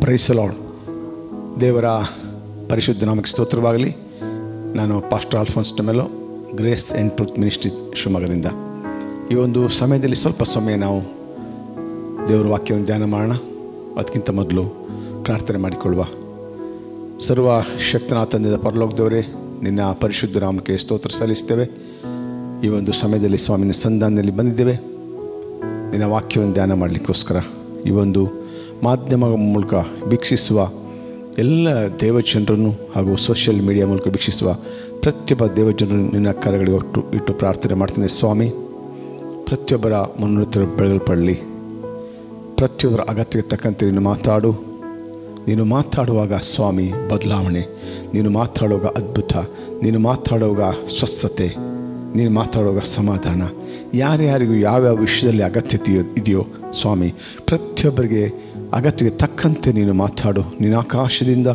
ಪ್ರೈಸಲಾಡ್ ದೇವರ ಪರಿಶುದ್ಧ ನಾಮಕ್ಕೆ ಸ್ತೋತ್ರವಾಗಲಿ ನಾನು ಪಾಸ್ಟರ್ ಆಲ್ಫೋನ್ಸ್ ಟಮೆಲೋ ಗ್ರೇಸ್ ಆ್ಯಂಡ್ ಟ್ರೂತ್ ಮಿನಿಸ್ಟ್ರಿ ಶಿವಮೊಗ್ಗದಿಂದ ಈ ಒಂದು ಸಮಯದಲ್ಲಿ ಸ್ವಲ್ಪ ಸಮಯ ನಾವು ದೇವರ ವಾಕ್ಯವನ್ನು ಧ್ಯಾನ ಮಾಡೋಣ ಅದಕ್ಕಿಂತ ಮೊದಲು ಪ್ರಾರ್ಥನೆ ಮಾಡಿಕೊಳ್ಳುವ ಸರ್ವ ಶಕ್ತನ ತಂದೆಯ ಪರಲೋಕದವರೇ ನಿನ್ನ ಪರಿಶುದ್ಧ ನಾಮಕ್ಕೆ ಸ್ತೋತ್ರ ಸಲ್ಲಿಸ್ತೇವೆ ಈ ಒಂದು ಸಮಯದಲ್ಲಿ ಸ್ವಾಮಿನ ಸಂಧಾನದಲ್ಲಿ ಬಂದಿದ್ದೇವೆ ನಿನ್ನ ವಾಕ್ಯವನ್ನು ಧ್ಯಾನ ಮಾಡಲಿಕ್ಕೋಸ್ಕರ ಈ ಒಂದು ಮಾಧ್ಯಮ ಮೂಲಕ ವೀಕ್ಷಿಸುವ ಎಲ್ಲ ದೇವಜನರನ್ನು ಹಾಗೂ ಸೋಷಿಯಲ್ ಮೀಡಿಯಾ ಮೂಲಕ ವೀಕ್ಷಿಸುವ ಪ್ರತಿಯೊಬ್ಬ ದೇವಜನರನ್ನು ನಿನ್ನ ಕರೆಗಳಿಗೆ ಒಟ್ಟು ಇಟ್ಟು ಪ್ರಾರ್ಥನೆ ಮಾಡ್ತೇನೆ ಸ್ವಾಮಿ ಪ್ರತಿಯೊಬ್ಬರ ಮನೋತ್ತರ ಬೆಳಗಲ್ಪಡಲಿ ಪ್ರತಿಯೊಬ್ಬರ ಅಗತ್ಯಕ್ಕೆ ತಕ್ಕಂತೆ ನೀನು ಮಾತಾಡು ನೀನು ಮಾತಾಡುವಾಗ ಸ್ವಾಮಿ ಬದಲಾವಣೆ ನೀನು ಮಾತಾಡುವಾಗ ಅದ್ಭುತ ನೀನು ಮಾತಾಡುವಾಗ ಸ್ವಸ್ಥತೆ ನೀನು ಮಾತಾಡುವಾಗ ಸಮಾಧಾನ ಯಾರ್ಯಾರಿಗೂ ಯಾವ್ಯಾವ ವಿಷಯದಲ್ಲಿ ಅಗತ್ಯತೆ ಇದೆಯೋ ಸ್ವಾಮಿ ಪ್ರತಿಯೊಬ್ಬರಿಗೆ ಅಗತ್ಯಕ್ಕೆ ತಕ್ಕಂತೆ ನೀನು ಮಾತಾಡು ನೀನು ಆಕಾಶದಿಂದ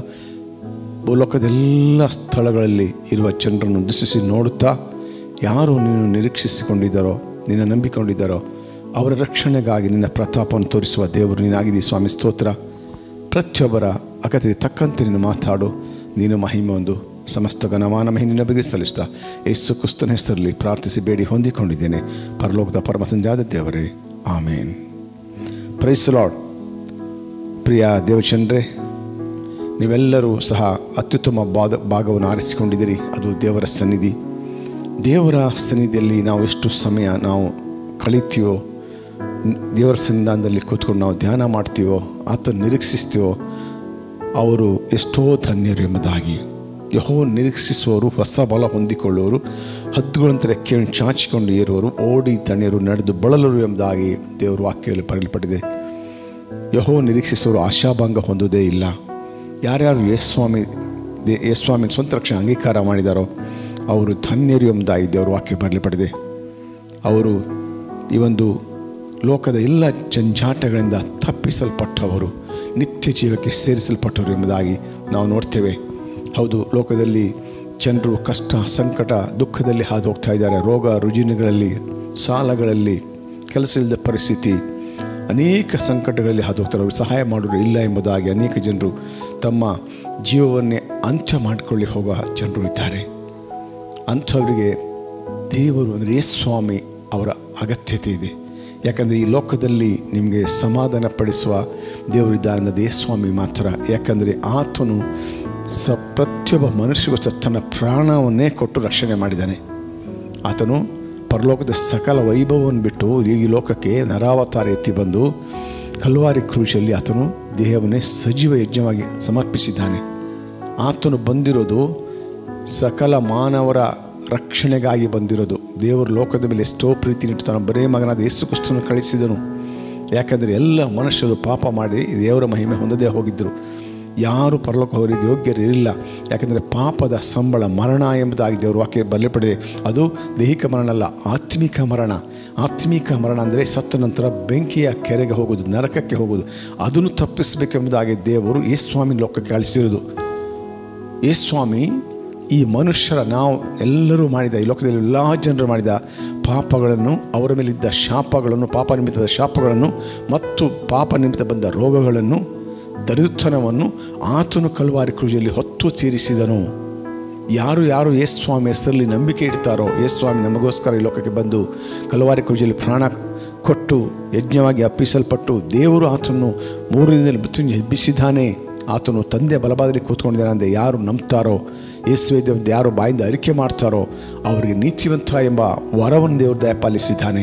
ಭೂಲೋಕದೆಲ್ಲ ಸ್ಥಳಗಳಲ್ಲಿ ಇರುವ ಜನರನ್ನು ದಿಸಿಸಿ ನೋಡುತ್ತಾ ಯಾರು ನೀನು ನಿರೀಕ್ಷಿಸಿಕೊಂಡಿದ್ದಾರೋ ನಿನ್ನ ನಂಬಿಕೊಂಡಿದ್ದಾರೋ ಅವರ ರಕ್ಷಣೆಗಾಗಿ ನಿನ್ನ ಪ್ರತಾಪವನ್ನು ತೋರಿಸುವ ದೇವರು ನೀನಾಗಿದ್ದೀ ಸ್ವಾಮಿ ಸ್ತೋತ್ರ ಪ್ರತಿಯೊಬ್ಬರ ಅಗತ್ಯಕ್ಕೆ ತಕ್ಕಂತೆ ನೀನು ಮಾತಾಡು ನೀನು ಮಹಿಮೆ ಒಂದು ಸಮಸ್ತ ಘನಮಾನ ಮಹಿನಿನ ಬಗ್ಗೆ ಸಲ್ಲಿಸ್ತಾ ಯೇಸು ಕ್ರಿಸ್ತನ ಹೆಸರಲ್ಲಿ ಪ್ರಾರ್ಥಿಸಿ ಬೇಡಿ ಹೊಂದಿಕೊಂಡಿದ್ದೇನೆ ಪರಲೋಕದ ಪರಮ ತಂದೆಯಾದ ದೇವರೇ ಆಮೇನ್ ಪ್ರೈಸ್ ಲಾರ್ಡ್ ಪ್ರಿಯ ದೇವಚಂದ್ರೇ ನೀವೆಲ್ಲರೂ ಸಹ ಅತ್ಯುತ್ತಮ ಭಾಗ ಭಾಗವನ್ನು ಆರಿಸಿಕೊಂಡಿದ್ದೀರಿ ಅದು ದೇವರ ಸನ್ನಿಧಿ ದೇವರ ಸನ್ನಿಧಿಯಲ್ಲಿ ನಾವು ಎಷ್ಟು ಸಮಯ ನಾವು ಕಳೀತೀವೋ ದೇವರ ಸನ್ನಿಧಾನದಲ್ಲಿ ಕೂತ್ಕೊಂಡು ನಾವು ಧ್ಯಾನ ಮಾಡ್ತೀವೋ ಆತ ನಿರೀಕ್ಷಿಸ್ತೀವೋ ಅವರು ಎಷ್ಟೋ ಧನ್ಯರು ಎಂಬುದಾಗಿ ಯಹೋ ನಿರೀಕ್ಷಿಸುವವರು ಹೊಸ ಬಲ ಹೊಂದಿಕೊಳ್ಳುವವರು ಹದ್ದುಗಳಂತೆ ರೆಕ್ಕೆಯನ್ನು ಚಾಚಿಕೊಂಡು ಏರುವರು ಓಡಿ ದಣ್ಯರು ನಡೆದು ಬಳಲರು ಎಂಬುದಾಗಿ ದೇವರ ವಾಕ್ಯದಲ್ಲಿ ಬರೆಯಲ್ಪಟ್ಟಿದೆ ಯಹೋ ನಿರೀಕ್ಷಿಸುವವರು ಆಶಾಭಂಗ ಹೊಂದುವುದೇ ಇಲ್ಲ ಯಾರ್ಯಾರು ಯೇಸ್ವಾಮಿ ದೇ ಯೇಸ್ವಾಮಿ ಸ್ವಂತ ರಕ್ಷಣೆ ಅಂಗೀಕಾರ ಮಾಡಿದಾರೋ ಅವರು ಧನ್ಯರು ಎಂಬುದಾಗಿ ದೇವರ ವಾಕ್ಯ ಬರಲಿಪಟ್ಟಿದೆ ಅವರು ಈ ಒಂದು ಲೋಕದ ಎಲ್ಲ ಜಂಜಾಟಗಳಿಂದ ತಪ್ಪಿಸಲ್ಪಟ್ಟವರು ನಿತ್ಯ ಜೀವಕ್ಕೆ ಸೇರಿಸಲ್ಪಟ್ಟವರು ಎಂಬುದಾಗಿ ನಾವು ನೋಡ್ತೇವೆ ಹೌದು ಲೋಕದಲ್ಲಿ ಜನರು ಕಷ್ಟ ಸಂಕಟ ದುಃಖದಲ್ಲಿ ಹಾದು ಹೋಗ್ತಾ ಇದ್ದಾರೆ ರೋಗ ರುಜಿನಗಳಲ್ಲಿ ಸಾಲಗಳಲ್ಲಿ ಕೆಲಸ ಇಲ್ಲದ ಪರಿಸ್ಥಿತಿ ಅನೇಕ ಸಂಕಟಗಳಲ್ಲಿ ಹಾದು ಹೋಗ್ತಾರೆ ಅವರು ಸಹಾಯ ಮಾಡೋರು ಇಲ್ಲ ಎಂಬುದಾಗಿ ಅನೇಕ ಜನರು ತಮ್ಮ ಜೀವವನ್ನೇ ಅಂತ್ಯ ಮಾಡಿಕೊಳ್ಳಿ ಹೋಗುವ ಜನರು ಇದ್ದಾರೆ ಅಂಥವರಿಗೆ ದೇವರು ಅಂದರೆ ಸ್ವಾಮಿ ಅವರ ಅಗತ್ಯತೆ ಇದೆ ಯಾಕಂದರೆ ಈ ಲೋಕದಲ್ಲಿ ನಿಮಗೆ ಸಮಾಧಾನ ಪಡಿಸುವ ದೇವರಿದ್ದಾನದೇ ಸ್ವಾಮಿ ಮಾತ್ರ ಯಾಕಂದರೆ ಆತನು ಸ ಪ್ರತಿಯೊಬ್ಬ ಮನುಷ್ಯಗೋಸ್ಕರ ತನ್ನ ಪ್ರಾಣವನ್ನೇ ಕೊಟ್ಟು ರಕ್ಷಣೆ ಮಾಡಿದ್ದಾನೆ ಆತನು ಪರಲೋಕದ ಸಕಲ ವೈಭವವನ್ನು ಬಿಟ್ಟು ಈ ಲೋಕಕ್ಕೆ ನರಾವತಾರ ಎತ್ತಿ ಬಂದು ಕಲ್ವಾರಿ ಕ್ರೂಶಲ್ಲಿ ಆತನು ದೇಹವನ್ನೇ ಸಜೀವ ಯಜ್ಞವಾಗಿ ಸಮರ್ಪಿಸಿದ್ದಾನೆ ಆತನು ಬಂದಿರೋದು ಸಕಲ ಮಾನವರ ರಕ್ಷಣೆಗಾಗಿ ಬಂದಿರೋದು ದೇವರು ಲೋಕದ ಮೇಲೆ ಎಷ್ಟೋ ಪ್ರೀತಿ ನಿಟ್ಟು ತನ್ನ ಬರೇ ಮಗನಾದ ಯೇಸು ಕ್ರಿಸ್ತನ ಕಳಿಸಿದನು ಯಾಕಂದರೆ ಎಲ್ಲ ಮನುಷ್ಯರು ಪಾಪ ಮಾಡಿ ದೇವರ ಮಹಿಮೆ ಹೊಂದದೇ ಹೋಗಿದ್ದರು ಯಾರು ಪರಲೋಕ ಅವರಿಗೆ ಯೋಗ್ಯರಿರಲಿಲ್ಲ ಯಾಕೆಂದರೆ ಪಾಪದ ಸಂಬಳ ಮರಣ ಎಂಬುದಾಗಿ ದೇವರ ವಾಕ್ಯ ಬರಲಿಪಡಿದೆ ಅದು ದೈಹಿಕ ಮರಣ ಅಲ್ಲ ಆತ್ಮಿಕ ಮರಣ ಆತ್ಮಿಕ ಮರಣ ಅಂದರೆ ಸತ್ತ ನಂತರ ಬೆಂಕಿಯ ಕೆರೆಗೆ ಹೋಗೋದು ನರಕಕ್ಕೆ ಹೋಗೋದು ಅದನ್ನು ತಪ್ಪಿಸಬೇಕೆಂಬುದಾಗಿ ದೇವರು ಈ ಸ್ವಾಮಿ ಲೋಕಕ್ಕೆ ಕಳಿಸಿರೋದು ಈ ಸ್ವಾಮಿ ಈ ಮನುಷ್ಯರ ನಾವು ಎಲ್ಲರೂ ಮಾಡಿದ ಈ ಲೋಕದಲ್ಲಿ ಎಲ್ಲ ಜನರು ಮಾಡಿದ ಪಾಪಗಳನ್ನು ಅವರ ಮೇಲಿದ್ದ ಶಾಪಗಳನ್ನು ಪಾಪ ನಿಮಿತ್ತದ ಶಾಪಗಳನ್ನು ಮತ್ತು ಪಾಪ ನಿಮಿತ್ತ ಬಂದ ರೋಗಗಳನ್ನು ದರಿದ್ರತನವನ್ನು ಆತನು ಕಲ್ವಾರಿ ಕ್ರೂಜಲ್ಲಿ ಹೊತ್ತು ತೀರಿಸಿದನು ಯಾರು ಯಾರು ಯೇಸು ಸ್ವಾಮಿ ಹೆಸರಲ್ಲಿ ನಂಬಿಕೆ ಇಡ್ತಾರೋ ಯೇಸು ಸ್ವಾಮಿ ನಮಗೋಸ್ಕರ ಈ ಲೋಕಕ್ಕೆ ಬಂದು ಕಲ್ವಾರಿ ಕ್ರೂಜಲ್ಲಿ ಪ್ರಾಣ ಕೊಟ್ಟು ಯಜ್ಞವಾಗಿ ಅಪ್ಪಿಸಲ್ಪಟ್ಟು ದೇವರು ಆತನು ಮೂರು ದಿನದಲ್ಲಿ ಮೃತ್ಯುಂಜಯ ಎಬ್ಬಿಸಿದ್ದಾನೆ ಆತನು ತಂದೆ ಬಲಭಾಗದಲ್ಲಿ ಕೂತ್ಕೊಂಡಿದ್ದಾನೆ ಅಂದರೆ ಯಾರು ನಂಬ್ತಾರೋ ಯೇಸುವೆ ದೇವ್ರ ಯಾರು ಬಾಯಿಂದ ಅರಿಕೆ ಮಾಡ್ತಾರೋ ಅವರಿಗೆ ನೀತಿವಂತ ಎಂಬ ವರವನ್ನು ದೇವರು ದಯಪಾಲಿಸಿದ್ದಾನೆ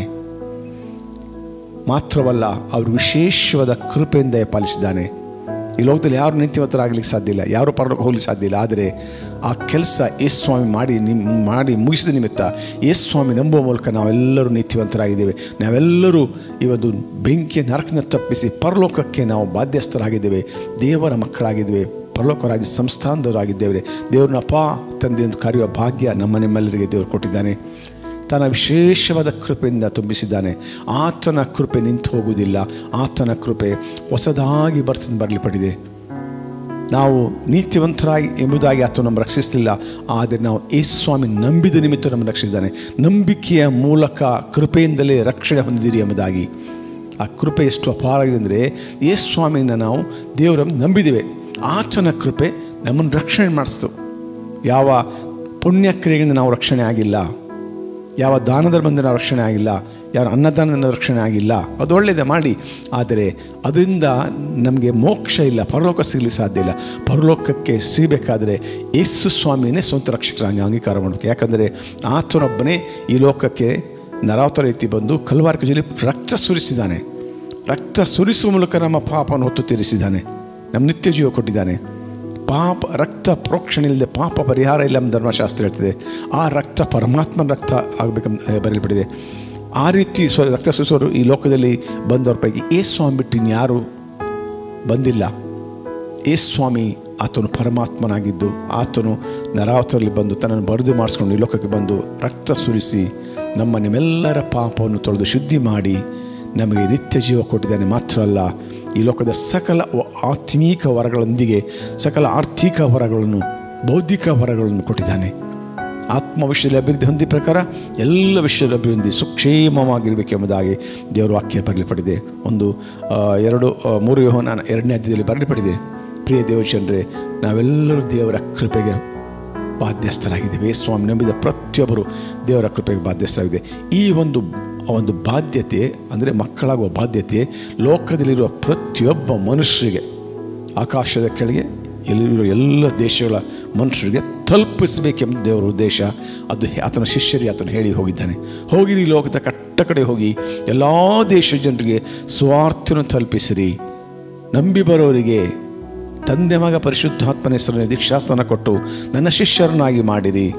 ಮಾತ್ರವಲ್ಲ ಅವರು ವಿಶೇಷವಾದ ಕೃಪೆಯಿಂದ ದಯಪಾಲಿಸಿದ್ದಾನೆ ಈ ಲೋಕದಲ್ಲಿ ಯಾರು ನೀತಿವಂತರಾಗಲಿಕ್ಕೆ ಸಾಧ್ಯ ಇಲ್ಲ ಯಾರು ಪರಲೋಕ ಹೋಗ್ಲಿಕ್ಕೆ ಸಾಧ್ಯ ಇಲ್ಲ ಆದರೆ ಆ ಕೆಲಸ ಯೇಸ್ವಾಮಿ ಮಾಡಿ ನಿಮ್ಮ ಮಾಡಿ ಮುಗಿಸಿದ ನಿಮಿತ್ತ ಯೇಸ್ವಾಮಿ ನಂಬುವ ಮೂಲಕ ನಾವೆಲ್ಲರೂ ನೀತಿವಂತರಾಗಿದ್ದೇವೆ ನಾವೆಲ್ಲರೂ ಈ ಒಂದು ಬೆಂಕಿಯ ನರಕನ ತಪ್ಪಿಸಿ ಪರಲೋಕಕ್ಕೆ ನಾವು ಬಾಧ್ಯಸ್ಥರಾಗಿದ್ದೇವೆ ದೇವರ ಮಕ್ಕಳಾಗಿದ್ದೇವೆ ಪರಲೋಕ ರಾಜ್ಯ ಸಂಸ್ಥಾನದವರಾಗಿದ್ದೇವೆ ದೇವ್ರನ್ನ ಅಪ್ಪ ತಂದೆ ಎಂದು ಕರೆಯುವ ಭಾಗ್ಯ ನಮ್ಮ ನಿಮ್ಮೆಲ್ಲರಿಗೆ ದೇವರು ಕೊಟ್ಟಿದ್ದಾನೆ ತನ್ನ ವಿಶೇಷವಾದ ಕೃಪೆಯಿಂದ ತುಂಬಿಸಿದ್ದಾನೆ ಆತನ ಕೃಪೆ ನಿಂತು ಹೋಗುವುದಿಲ್ಲ ಆತನ ಕೃಪೆ ಹೊಸದಾಗಿ ಬರ್ತದೆ ಬರಲಿಪಟ್ಟಿದೆ ನಾವು ನೀತಿವಂತರಾಗಿ ಎಂಬುದಾಗಿ ಆತ ನಮ್ಮ ರಕ್ಷಿಸಲಿಲ್ಲ ಆದರೆ ನಾವು ಯೇಸ್ವಾಮಿ ನಂಬಿದ ನಿಮಿತ್ತ ನಮ್ಮನ್ನು ರಕ್ಷಿಸಿದ್ದಾನೆ ನಂಬಿಕೆಯ ಮೂಲಕ ಕೃಪೆಯಿಂದಲೇ ರಕ್ಷಣೆ ಹೊಂದಿದಿರಿ ಎಂಬುದಾಗಿ ಆ ಕೃಪೆ ಎಷ್ಟು ಅಪಾರವಾಗಿದೆ ಅಂದರೆ ಯೇಸು ಸ್ವಾಮಿನ ನಾವು ದೇವರನ್ನು ನಂಬಿದ್ದೇವೆ ಆತನ ಕೃಪೆ ನಮ್ಮನ್ನು ರಕ್ಷಣೆ ಮಾಡಿಸ್ತು ಯಾವ ಪುಣ್ಯ ಕ್ರಿಯೆಗಳಿಂದ ನಾವು ರಕ್ಷಣೆ ಆಗಿಲ್ಲ ಯಾವ ದಾನದ ಬಂದ ನಾವು ರಕ್ಷಣೆ ಆಗಿಲ್ಲ ಯಾವ ಅನ್ನದಾನದಿಂದ ರಕ್ಷಣೆ ಆಗಿಲ್ಲ ಅದು ಒಳ್ಳೆಯದೇ ಮಾಡಿ ಆದರೆ ಅದರಿಂದ ನಮಗೆ ಮೋಕ್ಷ ಇಲ್ಲ ಪರಲೋಕ ಸಿಗಲಿ ಸಾಧ್ಯ ಇಲ್ಲ ಪರಲೋಕಕ್ಕೆ ಸಿಗಬೇಕಾದ್ರೆ ಯೇಸು ಸ್ವಾಮಿಯೇ ಸ್ವಂತ ರಕ್ಷಕರಾಗಿ ಅಂಗೀಕಾರ ಮಾಡಬೇಕು ಯಾಕಂದರೆ ಆತನೊಬ್ಬನೇ ಈ ಲೋಕಕ್ಕೆ ನರಾವತ ರೀತಿ ಬಂದು ಕಲ್ವಾರ್ಕಜಲ್ಲಿ ರಕ್ತ ಸುರಿಸಿದ್ದಾನೆ ರಕ್ತ ಸುರಿಸುವ ಮೂಲಕ ನಮ್ಮ ಪಾಪವನ್ನು ಹೊತ್ತು ತೀರಿಸಿದ್ದಾನೆ ನಮ್ಮ ನಿತ್ಯ ಜೀವ ಕೊಟ್ಟಿದ್ದಾನೆ ಪಾಪ ರಕ್ತ ಪ್ರೋಕ್ಷಣೆ ಇಲ್ಲದೆ ಪಾಪ ಪರಿಹಾರ ಇಲ್ಲ ಎಂಬ ಧರ್ಮಶಾಸ್ತ್ರ ಹೇಳ್ತಿದೆ ಆ ರಕ್ತ ಪರಮಾತ್ಮನ ರಕ್ತ ಆಗಬೇಕೆಂಬ ಬರೆಯಲ್ಪಟ್ಟಿದೆ ಆ ರೀತಿ ಸ್ವ ರಕ್ತ ಸುರಿಸೋರು ಈ ಲೋಕದಲ್ಲಿ ಬಂದವ್ರ ಪೈಕಿ ಏ ಸ್ವಾಮಿ ಬಿಟ್ಟು ಇನ್ಯಾರು ಬಂದಿಲ್ಲ ಏ ಸ್ವಾಮಿ ಆತನು ಪರಮಾತ್ಮನಾಗಿದ್ದು ಆತನು ನರಾವತರಲ್ಲಿ ಬಂದು ತನ್ನನ್ನು ಬರೆದು ಮಾಡಿಸ್ಕೊಂಡು ಈ ಲೋಕಕ್ಕೆ ಬಂದು ರಕ್ತ ಸುರಿಸಿ ನಮ್ಮ ನಿಮ್ಮೆಲ್ಲರ ಪಾಪವನ್ನು ತೊಳೆದು ಶುದ್ಧಿ ಮಾಡಿ ನಮಗೆ ನಿತ್ಯ ಜೀವ ಕೊಟ್ಟಿದ್ದಾನೆ ಮಾತ್ರ ಅಲ್ಲ ಈ ಲೋಕದ ಸಕಲ ವ- ಆತ್ಮೀಕ ವರಗಳೊಂದಿಗೆ ಸಕಲ ಆರ್ಥಿಕ ವರಗಳನ್ನು ಬೌದ್ಧಿಕ ವರಗಳನ್ನು ಕೊಟ್ಟಿದ್ದಾನೆ ಆತ್ಮ ವಿಷಯದಲ್ಲಿ ಅಭಿವೃದ್ಧಿ ಹೊಂದಿ ಪ್ರಕಾರ ಎಲ್ಲ ವಿಷಯದ ಅಭಿವೃದ್ಧಿ ಸುಕ್ಷೇಮವಾಗಿರಬೇಕೆಂಬುದಾಗಿ ದೇವರ ವಾಕ್ಯ ಬರಲಿಪಡಿದೆ ಒಂದು ಆ, ಎರಡು ಆ, ಮೂರು ಯೋಹನ ಎರಡನೇ ಅಧ್ಯಾಯದಲ್ಲಿ ಬರಲಿಪಡಿದೆ ಪ್ರಿಯ ದೇವಚಂದ್ರೆ ನಾವೆಲ್ಲರೂ ದೇವರ ಕೃಪೆಗೆ ಬಾಧ್ಯಸ್ಥರಾಗಿದ್ದೇವೆ ಸ್ವಾಮಿ ನಂಬಿದ ಪ್ರತಿಯೊಬ್ಬರು ದೇವರ ಕೃಪೆಗೆ ಬಾಧ್ಯಸ್ಥರಾಗಿದೆ ಈ ಒಂದು ಒಂದು ಬಾಧ್ಯತೆ ಅಂದರೆ ಮಕ್ಕಳಾಗುವ ಬಾಧ್ಯತೆ ಲೋಕದಲ್ಲಿರುವ ಪ್ರತಿಯೊಬ್ಬ ಮನುಷ್ಯರಿಗೆ ಆಕಾಶದ ಕೆಳಗೆ ಎಲ್ಲಿರುವ ಎಲ್ಲ ದೇಶಗಳ ಮನುಷ್ಯರಿಗೆ ತಲುಪಿಸಬೇಕೆಂಬ ದೇವರ ಉದ್ದೇಶ ಅದು ಹೆ- ಆತನ ಶಿಷ್ಯರಿಗೆ ಆತನು ಹೇಳಿ ಹೋಗಿದ್ದಾನೆ ಹೋಗಿರಿ ಈ ಲೋಕದ ಕಟ್ಟ ಕಡೆ ಹೋಗಿ ಎಲ್ಲ ದೇಶ ಜನರಿಗೆ ಸ್ವಾರ್ಥನ ತಲುಪಿಸಿರಿ ನಂಬಿ ಬರೋರಿಗೆ ತಂದೆ ಮಗ ಪರಿಶುದ್ಧಾತ್ಮನ ಹೆಸರನ್ನು ದೀಕ್ಷಾಸ್ಥಾನ ಕೊಟ್ಟು ನನ್ನ ಶಿಷ್ಯರನ್ನಾಗಿ ಮಾಡಿರಿ